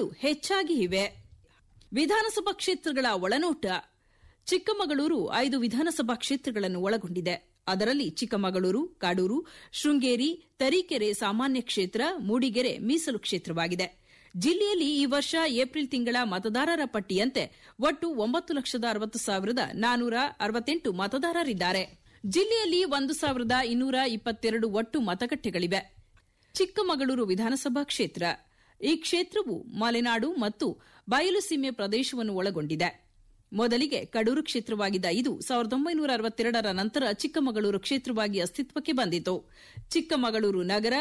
ಕ್ಷೇತ್ರಗಳು ಹೆಚ್ಚಾಗಿ ಇವೆ ವಿಧಾನಸಭಾ ಕ್ಷೇತ್ರಗಳ ಒಳನೋಟ ಚಿಕ್ಕಮಗಳೂರು ಐದು ವಿಧಾನಸಭಾ ಕ್ಷೇತ್ರಗಳನ್ನು ಒಳಗೊಂಡಿದೆ ಅದರಲ್ಲಿ ಚಿಕ್ಕಮಗಳೂರು ಕಾಡೂರು ಶೃಂಗೇರಿ ತರೀಕೆರೆ ಸಾಮಾನ್ಯ ಕ್ಷೇತ್ರ ಮೂಡಿಗೆರೆ ಮೀಸಲು ಕ್ಷೇತ್ರವಾಗಿದೆ ಜಿಲ್ಲೆಯಲ್ಲಿ ಈ ವರ್ಷ ಏಪ್ರಿಲ್ ತಿಂಗಳ ಮತದಾರರ ಪಟ್ಟಿಯಂತೆ ಒಟ್ಟು ಒಂಬತ್ತು ಲಕ್ಷದ ಅರವತ್ತು ಸಾವಿರದ ನಾನೂರ ಅರವತ್ತೆಂಟು ಮತದಾರರಿದ್ದಾರೆ ಜಿಲ್ಲೆಯಲ್ಲಿ ಒಂದು ಸಾವಿರದ ಇನ್ನೂರ ಇಪ್ಪತ್ತೆರಡು ಒಟ್ಟು ಮತಗಟ್ಟೆಗಳಿವೆ ಚಿಕ್ಕಮಗಳೂರು ವಿಧಾನಸಭಾ ಕ್ಷೇತ್ರ ಈ ಕ್ಷೇತ್ರವು ಮಲೆನಾಡು ಮತ್ತು ಬಯಲುಸೀಮೆ ಪ್ರದೇಶವನ್ನು ಒಳಗೊಂಡಿದೆ ಮೊದಲಿಗೆ ಕಡೂರು ಕ್ಷೇತ್ರವಾಗಿದ್ದ ಇದು ಸಾವಿರದ ಒಂಬೈನೂರ ಅರವತ್ತೆರಡರ ನಂತರ ಚಿಕ್ಕಮಗಳೂರು ಕ್ಷೇತ್ರವಾಗಿ ಅಸ್ತಿತ್ವಕ್ಕೆ ಬಂದಿತು ಚಿಕ್ಕಮಗಳೂರು ನಗರ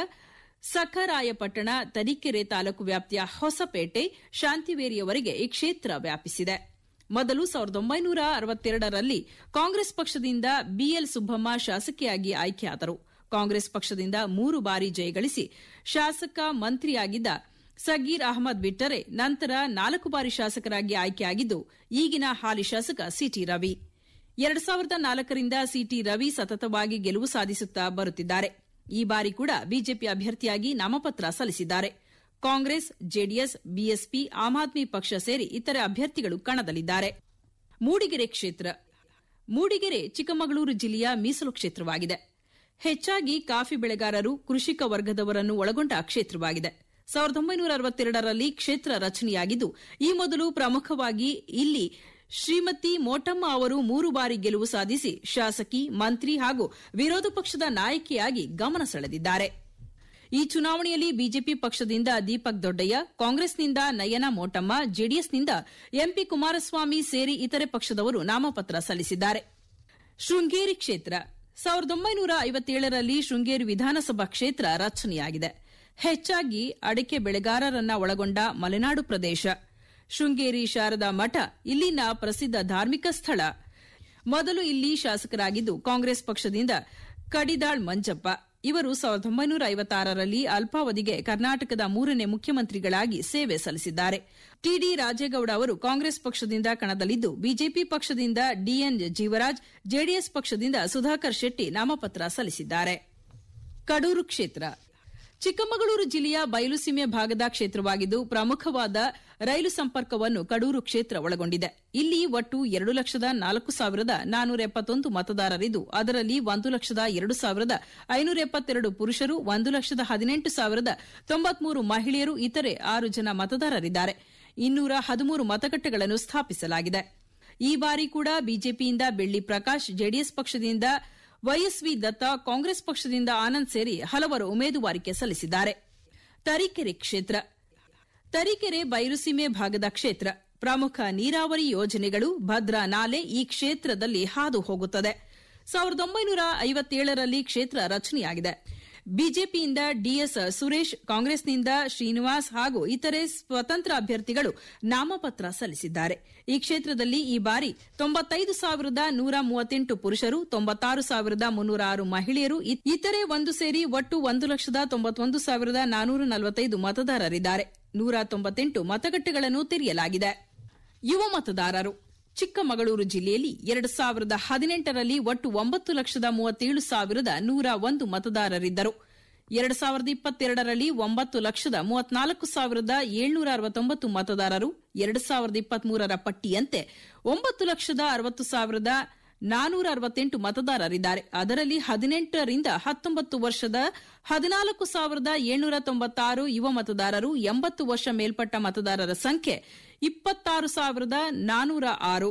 ಸಖರಾಯಪಟ್ಟಣ ತರೀಕೆರೆ ತಾಲೂಕು ವ್ಯಾಪ್ತಿಯ ಹೊಸಪೇಟೆ ಶಾಂತಿವೇರಿಯವರೆಗೆ ಈ ಕ್ಷೇತ್ರ ವ್ಯಾಪಿಸಿದೆ ಮೊದಲು ಸಾವಿರದ ಒಂಬೈನೂರ ಅರವತ್ತೆರಡರಲ್ಲಿ ಕಾಂಗ್ರೆಸ್ ಪಕ್ಷದಿಂದ ಬಿಎಲ್ ಸುಬ್ಬಮ್ಮ ಶಾಸಕಿಯಾಗಿ ಆಯ್ಕೆಯಾದರು ಕಾಂಗ್ರೆಸ್ ಪಕ್ಷದಿಂದ ಮೂರು ಬಾರಿ ಜಯಗಳಿಸಿ ಶಾಸಕ ಮಂತ್ರಿಯಾಗಿದ್ದ ಸಗೀರ್ ಅಹಮದ್ ಬಿಟ್ಟರೆ ನಂತರ ನಾಲ್ಕು ಬಾರಿ ಶಾಸಕರಾಗಿ ಆಯ್ಕೆಯಾಗಿದ್ದು ಈಗಿನ ಹಾಲಿ ಶಾಸಕ ಸಿಟಿ ರವಿ ಎರಡು ಸಾವಿರದ ನಾಲ್ಕರಿಂದ ಸಿಟಿ ರವಿ ಸತತವಾಗಿ ಗೆಲುವು ಸಾಧಿಸುತ್ತಾ ಬರುತ್ತಿದ್ದಾರೆ ಈ ಬಾರಿ ಕೂಡ ಬಿಜೆಪಿ ಅಭ್ಯರ್ಥಿಯಾಗಿ ನಾಮಪತ್ರ ಸಲ್ಲಿಸಿದ್ದಾರೆ ಕಾಂಗ್ರೆಸ್ ಜೆಡಿಎಸ್ ಬಿಎಸ್ಪಿ ಆಮ್ ಆದ್ಮಿ ಪಕ್ಷ ಸೇರಿ ಇತರೆ ಅಭ್ಯರ್ಥಿಗಳು ಕಣದಲ್ಲಿದ್ದಾರೆ ಮೂಡಿಗೆರೆ ಕ್ಷೇತ್ರ ಮೂಡಿಗೆರೆ ಚಿಕ್ಕಮಗಳೂರು ಜಿಲ್ಲೆಯ ಮೀಸಲು ಕ್ಷೇತ್ರವಾಗಿದೆ ಹೆಚ್ಚಾಗಿ ಕಾಫಿ ಬೆಳೆಗಾರರು ಕೃಷಿಕ ವರ್ಗದವರನ್ನು ಒಳಗೊಂಡ ಕ್ಷೇತ್ರವಾಗಿದೆ ಸಾವಿರದ ಒಂಬೈನೂರ ಅರವತ್ತೆರಡರಲ್ಲಿ ಕ್ಷೇತ್ರ ರಚನೆಯಾಗಿದ್ದು ಈ ಮೊದಲು ಪ್ರಮುಖವಾಗಿ ಇಲ್ಲಿ ಶ್ರೀಮತಿ ಮೋಟಮ್ಮ ಅವರು ಮೂರು ಬಾರಿ ಗೆಲುವು ಸಾಧಿಸಿ ಶಾಸಕಿ ಮಂತ್ರಿ ಹಾಗೂ ವಿರೋಧ ಪಕ್ಷದ ನಾಯಕಿಯಾಗಿ ಗಮನ ಸೆಳೆದಿದ್ದಾರೆ ಈ ಚುನಾವಣೆಯಲ್ಲಿ ಬಿಜೆಪಿ ಪಕ್ಷದಿಂದ ದೀಪಕ್ ದೊಡ್ಡಯ್ಯ ಕಾಂಗ್ರೆಸ್ನಿಂದ ನಯನ ಮೋಟಮ್ಮ ಜೆಡಿಎಸ್ನಿಂದ ಎಂಪಿ ಕುಮಾರಸ್ವಾಮಿ ಸೇರಿ ಇತರೆ ಪಕ್ಷದವರು ನಾಮಪತ್ರ ಸಲ್ಲಿಸಿದ್ದಾರೆ ಶೃಂಗೇರಿ ಕ್ಷೇತ್ರ ಸಾವಿರದ ಒಂಬೈನೂರ ಐವತ್ತೇಳರಲ್ಲಿ ಶೃಂಗೇರಿ ವಿಧಾನಸಭಾ ಕ್ಷೇತ್ರ ರಚನೆಯಾಗಿದೆ ಹೆಚ್ಚಾಗಿ ಅಡಿಕೆ ಬೆಳೆಗಾರರನ್ನ ಒಳಗೊಂಡ ಮಲೆನಾಡು ಪ್ರದೇಶ ಶೃಂಗೇರಿ ಶಾರದಾ ಮಠ ಇಲ್ಲಿನ ಪ್ರಸಿದ್ಧ ಧಾರ್ಮಿಕ ಸ್ಥಳ ಮೊದಲು ಇಲ್ಲಿ ಶಾಸಕರಾಗಿದ್ದು ಕಾಂಗ್ರೆಸ್ ಪಕ್ಷದಿಂದ ಕಡಿದಾಳ್ ಮಂಜಪ್ಪ ಇವರು ಸಾವಿರದ ಒಂಬೈನೂರ ಐವತ್ತಾರರಲ್ಲಿ ಅಲ್ಪಾವಧಿಗೆ ಕರ್ನಾಟಕದ ಮೂರನೇ ಮುಖ್ಯಮಂತ್ರಿಗಳಾಗಿ ಸೇವೆ ಸಲ್ಲಿಸಿದ್ದಾರೆ ಟಿಡಿ ರಾಜೇಗೌಡ ಅವರು ಕಾಂಗ್ರೆಸ್ ಪಕ್ಷದಿಂದ ಕಣದಲ್ಲಿದ್ದು ಬಿಜೆಪಿ ಪಕ್ಷದಿಂದ ಡಿಎನ್ ಜೀವರಾಜ್ ಜೆಡಿಎಸ್ ಪಕ್ಷದಿಂದ ಸುಧಾಕರ್ ಶೆಟ್ಟಿ ನಾಮಪತ್ರ ಸಲ್ಲಿಸಿದ್ದಾರೆ ಕಡೂರು ಕ್ಷೇತ್ರ ಚಿಕ್ಕಮಗಳೂರು ಜಿಲ್ಲೆಯ ಬಯಲುಸೀಮೆ ಭಾಗದ ಕ್ಷೇತ್ರವಾಗಿದ್ದು ಪ್ರಮುಖವಾದ ರೈಲು ಸಂಪರ್ಕವನ್ನು ಕಡೂರು ಕ್ಷೇತ್ರ ಒಳಗೊಂಡಿದೆ ಇಲ್ಲಿ ಒಟ್ಟು ಎರಡು ಲಕ್ಷದ ನಾಲ್ಕು ಸಾವಿರದ ನಾನೂರ ಎಪ್ಪತ್ತೊಂದು ಮತದಾರರಿದ್ದು ಅದರಲ್ಲಿ ಒಂದು ಲಕ್ಷದ ಎರಡು ಸಾವಿರದ ಐನೂರ ಎಪ್ಪತ್ತೆರಡು ಪುರುಷರು ಒಂದು ಲಕ್ಷದ ಹದಿನೆಂಟು ಸಾವಿರದ ತೊಂಬತ್ಮೂರು ಮಹಿಳೆಯರು ಇತರೆ ಆರು ಜನ ಮತದಾರರಿದ್ದಾರೆ ಇನ್ನೂರ ಹದಿಮೂರು ಮತಗಟ್ಟೆಗಳನ್ನು ಸ್ಥಾಪಿಸಲಾಗಿದೆ ಈ ಬಾರಿ ಕೂಡ ಬಿಜೆಪಿಯಿಂದ ಬೆಳ್ಳಿ ಪ್ರಕಾಶ್ ಜೆಡಿಎಸ್ ಪಕ್ಷದಿಂದ ವೈಎಸ್ವಿ ದತ್ತ ಕಾಂಗ್ರೆಸ್ ಪಕ್ಷದಿಂದ ಆನಂದ್ ಸೇರಿ ಹಲವರು ಉಮೇದುವಾರಿಕೆ ಸಲ್ಲಿಸಿದ್ದಾರೆ ತರೀಕೆರೆ ಕ್ಷೇತ್ರ ತರೀಕೆರೆ ಬಯಲುಸೀಮೆ ಭಾಗದ ಕ್ಷೇತ್ರ ಪ್ರಮುಖ ನೀರಾವರಿ ಯೋಜನೆಗಳು ಭದ್ರಾ ನಾಲೆ ಈ ಕ್ಷೇತ್ರದಲ್ಲಿ ಹಾದು ಹೋಗುತ್ತದೆ ಸಾವಿರದ ಒಂಬೈನೂರ ಐವತ್ತೇಳರಲ್ಲಿ ಕ್ಷೇತ್ರ ರಚನೆಯಾಗಿದೆ ಬಿಜೆಪಿಯಿಂದ ಡಿಎಸ್ ಸುರೇಶ್ ಕಾಂಗ್ರೆಸ್ನಿಂದ ಶ್ರೀನಿವಾಸ್ ಹಾಗೂ ಇತರೆ ಸ್ವತಂತ್ರ ಅಭ್ಯರ್ಥಿಗಳು ನಾಮಪತ್ರ ಸಲ್ಲಿಸಿದ್ದಾರೆ ಈ ಕ್ಷೇತ್ರದಲ್ಲಿ ಈ ಬಾರಿ ತೊಂಬತ್ತೈದು ಸಾವಿರದ ನೂರ ಮೂವತ್ತೆಂಟು ಪುರುಷರು ತೊಂಬತ್ತಾರು ಸಾವಿರದ ಮುನ್ನೂರ ಆರು ಮಹಿಳೆಯರು ಇತರೆ ಒಂದು ಸೇರಿ ಒಟ್ಟು ಒಂದು ಲಕ್ಷದ ತೊಂಬತ್ತೊಂದು ಸಾವಿರದ ನಾನೂರ ನಲವತ್ತೈದು ಮತದಾರರಿದ್ದಾರೆ ನೂರ ತೊಂಬತ್ತೆಂಟು ಮತಗಟ್ಟೆಗಳನ್ನು ತೆರೆಯಲಾಗಿದೆ ಯುವ ಮತದಾರರು ಚಿಕ್ಕಮಗಳೂರು ಜಿಲ್ಲೆಯಲ್ಲಿ ಎರಡು ಸಾವಿರದ ಹದಿನೆಂಟರಲ್ಲಿ ಒಟ್ಟು ಒಂಬತ್ತು ಲಕ್ಷದ ಮೂವತ್ತೇಳು ಸಾವಿರದ ನೂರ ಒಂದು ಮತದಾರರಿದ್ದರು ಎರಡು ಸಾವಿರದ ಇಪ್ಪತ್ತೆರಡರಲ್ಲಿ ಒಂಬತ್ತು ಲಕ್ಷದ ಮೂವತ್ನಾಲ್ಕು ಸಾವಿರದ ಏಳ್ನೂರ ಅರವತ್ತೊಂಬತ್ತು ಮತದಾರರು ಎರಡು ಸಾವಿರದ ಇಪ್ಪತ್ಮೂರರ ಪಟ್ಟಿಯಂತೆ ಒಂಬತ್ತು ಲಕ್ಷದ ಅರವತ್ತು ಸಾವಿರದ ನಾನೂರ ಅರವತ್ತೆಂಟು ಮತದಾರರಿದ್ದಾರೆ ಅದರಲ್ಲಿ ಹದಿನೆಂಟರಿಂದ ಹತ್ತೊಂಬತ್ತು ವರ್ಷದ ಹದಿನಾಲ್ಕು ಸಾವಿರದ ಏಳ್ನೂರ ತೊಂಬತ್ತಾರು ಯುವ ಮತದಾರರು ಎಂಬತ್ತು ವರ್ಷ ಮೇಲ್ಪಟ್ಟ ಮತದಾರರ ಸಂಖ್ಯೆ ಇಪ್ಪತ್ತಾರು ಸಾವಿರದ ನಾನೂರ ಆರು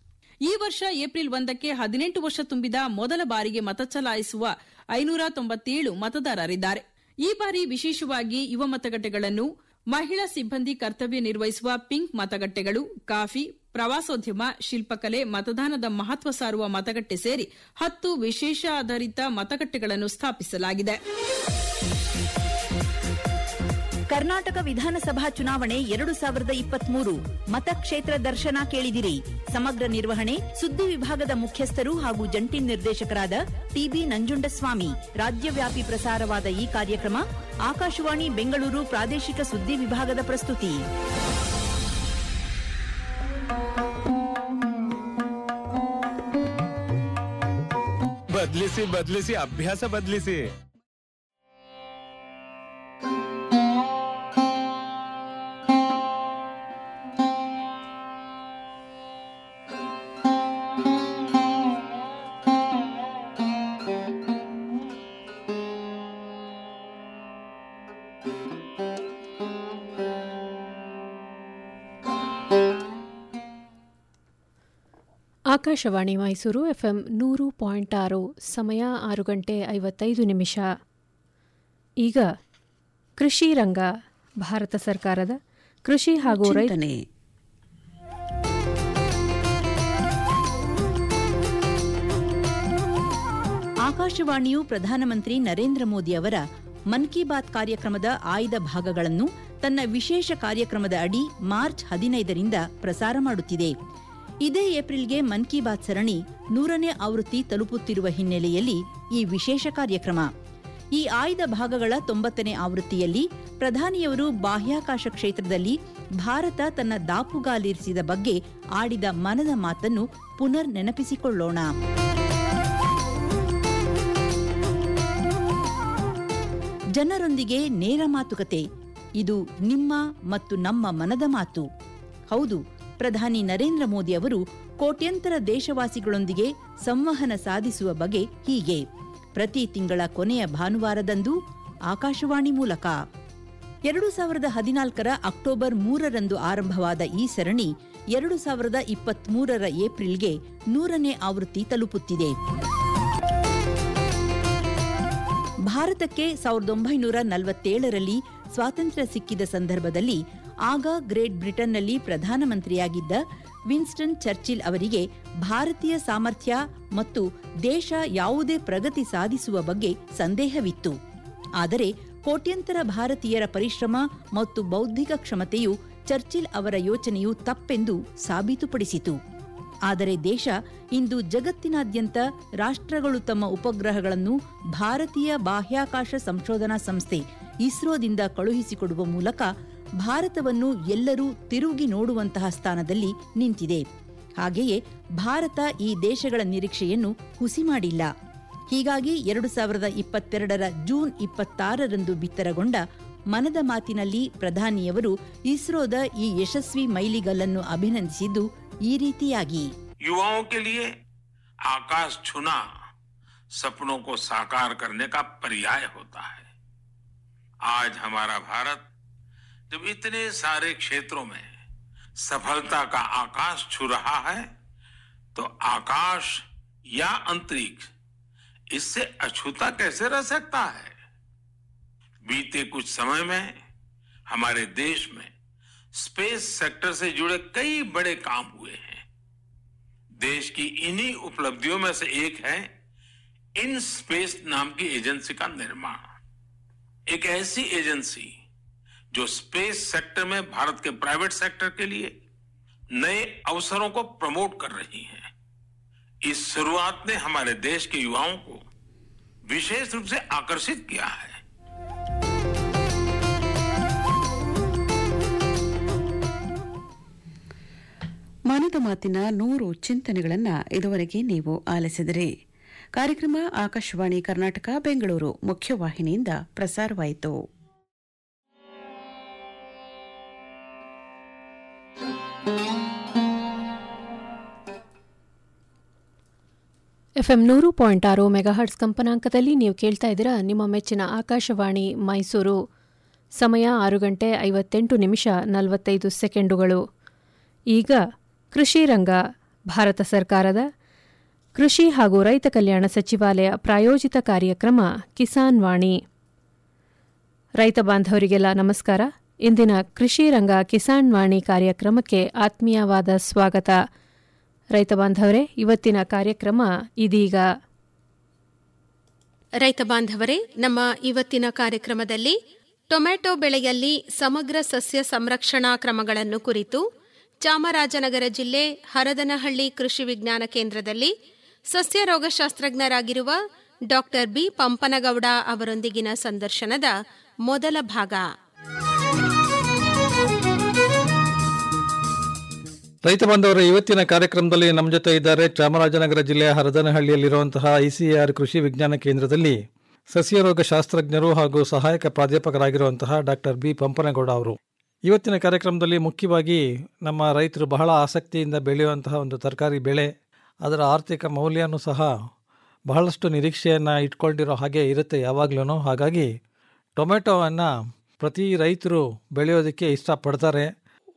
ಈ ವರ್ಷ ಏಪ್ರಿಲ್ ಒಂದಕ್ಕೆ ಹದಿನೆಂಟು ವರ್ಷ ತುಂಬಿದ ಮೊದಲ ಬಾರಿಗೆ ಮತ ಚಲಾಯಿಸುವ ಐನೂರ ತೊಂಬತ್ತೇಳು ಮತದಾರರಿದ್ದಾರೆ ಈ ಬಾರಿ ವಿಶೇಷವಾಗಿ ಯುವ ಮತಗಟ್ಟೆಗಳನ್ನು ಮಹಿಳಾ ಸಿಬ್ಬಂದಿ ಕರ್ತವ್ಯ ನಿರ್ವಹಿಸುವ ಪಿಂಕ್ ಮತಗಟ್ಟೆಗಳು ಕಾಫಿ ಪ್ರವಾಸೋದ್ಯಮ ಶಿಲ್ಪಕಲೆ ಮತದಾನದ ಮಹತ್ವ ಸಾರುವ ಮತಗಟ್ಟೆ ಸೇರಿ ಹತ್ತು ವಿಶೇಷ ಆಧಾರಿತ ಮತಗಟ್ಟೆಗಳನ್ನು ಸ್ಥಾಪಿಸಲಾಗಿದೆ ಕರ್ನಾಟಕ ವಿಧಾನಸಭಾ ಚುನಾವಣೆ ಎರಡು ಸಾವಿರದ ಇಪ್ಪತ್ಮೂರು ಮತಕ್ಷೇತ್ರ ದರ್ಶನ ಕೇಳಿದಿರಿ ಸಮಗ್ರ ನಿರ್ವಹಣೆ ಸುದ್ದಿ ವಿಭಾಗದ ಮುಖ್ಯಸ್ಥರು ಹಾಗೂ ಜಂಟಿ ನಿರ್ದೇಶಕರಾದ ಟಿಬಿ ನಂಜುಂಡಸ್ವಾಮಿ ರಾಜ್ಯವ್ಯಾಪಿ ಪ್ರಸಾರವಾದ ಈ ಕಾರ್ಯಕ್ರಮ ಆಕಾಶವಾಣಿ ಬೆಂಗಳೂರು ಪ್ರಾದೇಶಿಕ ಸುದ್ದಿ ವಿಭಾಗದ ಪ್ರಸ್ತುತಿ ಬದ್ಲಿಸಿ ಬದ್ಲಿಸಿ ಅಭ್ಯಾಸ ಬದ್ಲಿಸಿ ಆಕಾಶವಾಣಿ ಮೈಸೂರು ಎಫ್ಎಂ ನೂರು ಪಾಯಿಂಟ್ ಆರು ಸಮಯ ಆರು ಗಂಟೆ ಐವತ್ತೈದು ನಿಮಿಷ ಈಗ ಕೃಷಿ ರಂಗ ಭಾರತ ಸರ್ಕಾರದ ಕೃಷಿ ಹಾಗೂ ರೈತ ಚಿಂತನೆ ಆಕಾಶವಾಣಿಯು ಪ್ರಧಾನಮಂತ್ರಿ ನರೇಂದ್ರ ಮೋದಿ ಅವರ ಮನ್ ಕಿ ಬಾತ್ ಕಾರ್ಯಕ್ರಮದ ಆಯ್ದ ಭಾಗಗಳನ್ನು ತನ್ನ ವಿಶೇಷ ಕಾರ್ಯಕ್ರಮದ ಅಡಿ ಮಾರ್ಚ್ ಹದಿನೈದರಿಂದ ಪ್ರಸಾರ ಮಾಡುತ್ತಿದೆ ಇದೇ ಏಪ್ರಿಲ್ಗೆ ಮನ್ ಕಿ ಬಾತ್ ಸರಣಿ ನೂರನೇ ಆವೃತ್ತಿ ತಲುಪುತ್ತಿರುವ ಹಿನ್ನೆಲೆಯಲ್ಲಿ ಈ ವಿಶೇಷ ಕಾರ್ಯಕ್ರಮ ಈ ಆಯ್ದ ಭಾಗಗಳ ತೊಂಬತ್ತನೇ ಆವೃತ್ತಿಯಲ್ಲಿ ಪ್ರಧಾನಿಯವರು ಬಾಹ್ಯಾಕಾಶ ಕ್ಷೇತ್ರದಲ್ಲಿ ಭಾರತ ತನ್ನ ದಾಪುಗಾಲಿರಿಸಿದ ಬಗ್ಗೆ ಆಡಿದ ಮನದ ಮಾತನ್ನು ಪುನರ್ ನೆನಪಿಸಿಕೊಳ್ಳೋಣ ಜನರೊಂದಿಗೆ ನೇರ ಮಾತುಕತೆ ಇದು ನಿಮ್ಮ ಮತ್ತು ನಮ್ಮ ಮನದ ಮಾತು ಹೌದು ಪ್ರಧಾನಿ ನರೇಂದ್ರ ಮೋದಿ ಅವರು ಕೋಟ್ಯಂತರ ದೇಶವಾಸಿಗಳೊಂದಿಗೆ ಸಂವಹನ ಸಾಧಿಸುವ ಬಗೆ ಹೀಗೆ ಪ್ರತಿ ತಿಂಗಳ ಕೊನೆಯ ಭಾನುವಾರದಂದು ಆಕಾಶವಾಣಿ ಮೂಲಕ ಎರಡು ಸಾವಿರದ ಹದಿನಾಲ್ಕರ ಅಕ್ಟೋಬರ್ ಮೂರರಂದು ಆರಂಭವಾದ ಈ ಸರಣಿ ಎರಡು ಸಾವಿರದ ಇಪ್ಪತ್ಮೂರರ ಏಪ್ರಿಲ್ಗೆ ನೂರನೇ ಆವೃತ್ತಿ ತಲುಪುತ್ತಿದೆ ಭಾರತಕ್ಕೆ ಸಾವಿರದ ಒಂಬೈನೂರ ನಲವತ್ತೇಳರಲ್ಲಿ ಸ್ವಾತಂತ್ರ್ಯ ಸಿಕ್ಕಿದ ಸಂದರ್ಭದಲ್ಲಿ ಆಗ ಗ್ರೇಟ್ ಬ್ರಿಟನ್ನಲ್ಲಿ ಪ್ರಧಾನಮಂತ್ರಿಯಾಗಿದ್ದ ವಿನ್ಸ್ಟನ್ ಚರ್ಚಿಲ್ ಅವರಿಗೆ ಭಾರತೀಯ ಸಾಮರ್ಥ್ಯ ಮತ್ತು ದೇಶ ಯಾವುದೇ ಪ್ರಗತಿ ಸಾಧಿಸುವ ಬಗ್ಗೆ ಸಂದೇಹವಿತ್ತು ಆದರೆ ಕೋಟ್ಯಂತರ ಭಾರತೀಯರ ಪರಿಶ್ರಮ ಮತ್ತು ಬೌದ್ಧಿಕ ಕ್ಷಮತೆಯು ಚರ್ಚಿಲ್ ಅವರ ಯೋಚನೆಯು ತಪ್ಪೆಂದು ಸಾಬೀತುಪಡಿಸಿತು ಆದರೆ ದೇಶ ಇಂದು ಜಗತ್ತಿನಾದ್ಯಂತ ರಾಷ್ಟ್ರಗಳು ತಮ್ಮ ಉಪಗ್ರಹಗಳನ್ನು ಭಾರತೀಯ ಬಾಹ್ಯಾಕಾಶ ಸಂಶೋಧನಾ ಸಂಸ್ಥೆ ಇಸ್ರೋದಿಂದ ಕಳುಹಿಸಿಕೊಡುವ ಮೂಲಕ ಭಾರತವನ್ನು ಎಲ್ಲರೂ ತಿರುಗಿ ನೋಡುವಂತಹ ಸ್ಥಾನದಲ್ಲಿ ನಿಂತಿದೆ ಹಾಗೆಯೇ ಭಾರತ ಈ ದೇಶಗಳ ನಿರೀಕ್ಷೆಯನ್ನು ಹುಸಿ ಮಾಡಿಲ್ಲ ಹೀಗಾಗಿ ಎರಡು ಸಾವಿರದ ಇಪ್ಪತ್ತೆರಡರ ಜೂನ್ ಇಪ್ಪತ್ತಾರರಂದು ಬಿತ್ತರಗೊಂಡ ಮನದ ಮಾತಿನಲ್ಲಿ ಪ್ರಧಾನಿಯವರು ಇಸ್ರೋದ ಈ ಯಶಸ್ವಿ ಮೈಲಿಗಲ್ಲನ್ನು ಅಭಿನಂದಿಸಿದ್ದು ಈ ರೀತಿಯಾಗಿ युवाओं के लिए आकाश छूना सपनों को साकार करने का पर्याय होता है आज हमारा भारत जब इतने सारे क्षेत्रों में सफलता का आकाश छू रहा है तो आकाश या अंतरिक्ष इससे अछूता कैसे रह सकता है बीते कुछ समय में हमारे देश में स्पेस सेक्टर से जुड़े कई बड़े काम हुए हैं देश की इन्हीं उपलब्धियों में से एक है इन स्पेस नाम की एजेंसी का निर्माण एक ऐसी एजेंसी जो स्पेस सेक्टर में भारत के प्राइवेट सेक्टर के लिए नए अवसरों को प्रमोट कर रही है इस शुरुआत ने हमारे देश के युवाओं को विशेष रूप से आकर्षित किया है ಮನದ ಮಾತಿನ ನೂರು ಚಿಂತನೆಗಳನ್ನು ಇದುವರೆಗೆ ನೀವು ಆಲಿಸಿದಿರಿ ಕಾರ್ಯಕ್ರಮ ಆಕಾಶವಾಣಿ ಕರ್ನಾಟಕ ಬೆಂಗಳೂರು ಮುಖ್ಯವಾಹಿನಿಯಿಂದ ಪ್ರಸಾರವಾಯಿತು ಎಫ್ಎಂ ನೂರು ಪಾಯಿಂಟ್ ಆರು ಮೆಗಾಹರ್ಟ್ಸ್ ಕಂಪನಾಂಕದಲ್ಲಿ ನೀವು ಕೇಳ್ತಾ ಇದ್ದೀರಾ ನಿಮ್ಮ ಮೆಚ್ಚಿನ ಆಕಾಶವಾಣಿ ಮೈಸೂರು ಸಮಯ ಆರು ಗಂಟೆ ಐವತ್ತೆಂಟು ನಿಮಿಷ ನಲವತ್ತೈದು ಸೆಕೆಂಡುಗಳು ಈಗ ಕೃಷಿ ರಂಗ ಭಾರತ ಸರ್ಕಾರದ ಕೃಷಿ ಹಾಗೂ ರೈತ ಕಲ್ಯಾಣ ಸಚಿವಾಲಯ ಪ್ರಾಯೋಜಿತ ಕಾರ್ಯಕ್ರಮ ಕಿಸಾನ್ ವಾಣಿ ರೈತ ಬಾಂಧವರಿಗೆಲ್ಲ ನಮಸ್ಕಾರ ಇಂದಿನ ಕೃಷಿ ರಂಗ ಕಿಸಾನ್ ವಾಣಿ ಕಾರ್ಯಕ್ರಮಕ್ಕೆ ಆತ್ಮೀಯವಾದ ಸ್ವಾಗತ ರೈತ ಬಾಂಧವರೇ ಇವತ್ತಿನ ಕಾರ್ಯಕ್ರಮ ಇದೀಗ ರೈತ ಬಾಂಧವರೇ ನಮ್ಮ ಇವತ್ತಿನ ಕಾರ್ಯಕ್ರಮದಲ್ಲಿ ಟೊಮೆಟೊ ಬೆಳೆಯಲ್ಲಿ ಸಮಗ್ರ ಸಸ್ಯ ಸಂರಕ್ಷಣಾ ಕ್ರಮಗಳನ್ನು ಕುರಿತು ಚಾಮರಾಜನಗರ ಜಿಲ್ಲೆ ಹರದನಹಳ್ಳಿ ಕೃಷಿ ವಿಜ್ಞಾನ ಕೇಂದ್ರದಲ್ಲಿ ಸಸ್ಯ ರೋಗಶಾಸ್ತ್ರಜ್ಞರಾಗಿರುವ ಡಾಕ್ಟರ್ ಬಿ ಪಂಪನಗೌಡ ಅವರೊಂದಿಗಿನ ಸಂದರ್ಶನದ ಮೊದಲ ಭಾಗ ರೈತ ಬಾಂಧವರ ಇವತ್ತಿನ ಕಾರ್ಯಕ್ರಮದಲ್ಲಿ ನಮ್ಮ ಜೊತೆ ಇದ್ದಾರೆ ಚಾಮರಾಜನಗರ ಜಿಲ್ಲೆಯ ಹರದನಹಳ್ಳಿಯಲ್ಲಿರುವಂತಹ ಐಸಿಎಆರ್ ಕೃಷಿ ವಿಜ್ಞಾನ ಕೇಂದ್ರದಲ್ಲಿ ಸಸ್ಯರೋಗ ಶಾಸ್ತ್ರಜ್ಞರು ಹಾಗೂ ಸಹಾಯಕ ಪ್ರಾಧ್ಯಾಪಕರಾಗಿರುವಂತಹ ಡಾಕ್ಟರ್ ಬಿ ಪಂಪನಗೌಡ ಅವರು ಇವತ್ತಿನ ಕಾರ್ಯಕ್ರಮದಲ್ಲಿ ಮುಖ್ಯವಾಗಿ ನಮ್ಮ ರೈತರು ಬಹಳ ಆಸಕ್ತಿಯಿಂದ ಬೆಳೆಯುವಂತಹ ಒಂದು ತರಕಾರಿ ಬೆಳೆ ಅದರ ಆರ್ಥಿಕ ಮೌಲ್ಯನೂ ಸಹ ಬಹಳಷ್ಟು ನಿರೀಕ್ಷೆಯನ್ನು ಇಟ್ಕೊಂಡಿರೋ ಹಾಗೆ ಇರುತ್ತೆ ಯಾವಾಗ್ಲೂ ಹಾಗಾಗಿ ಟೊಮೆಟೊವನ್ನು ಪ್ರತಿ ರೈತರು ಬೆಳೆಯೋದಕ್ಕೆ ಇಷ್ಟಪಡ್ತಾರೆ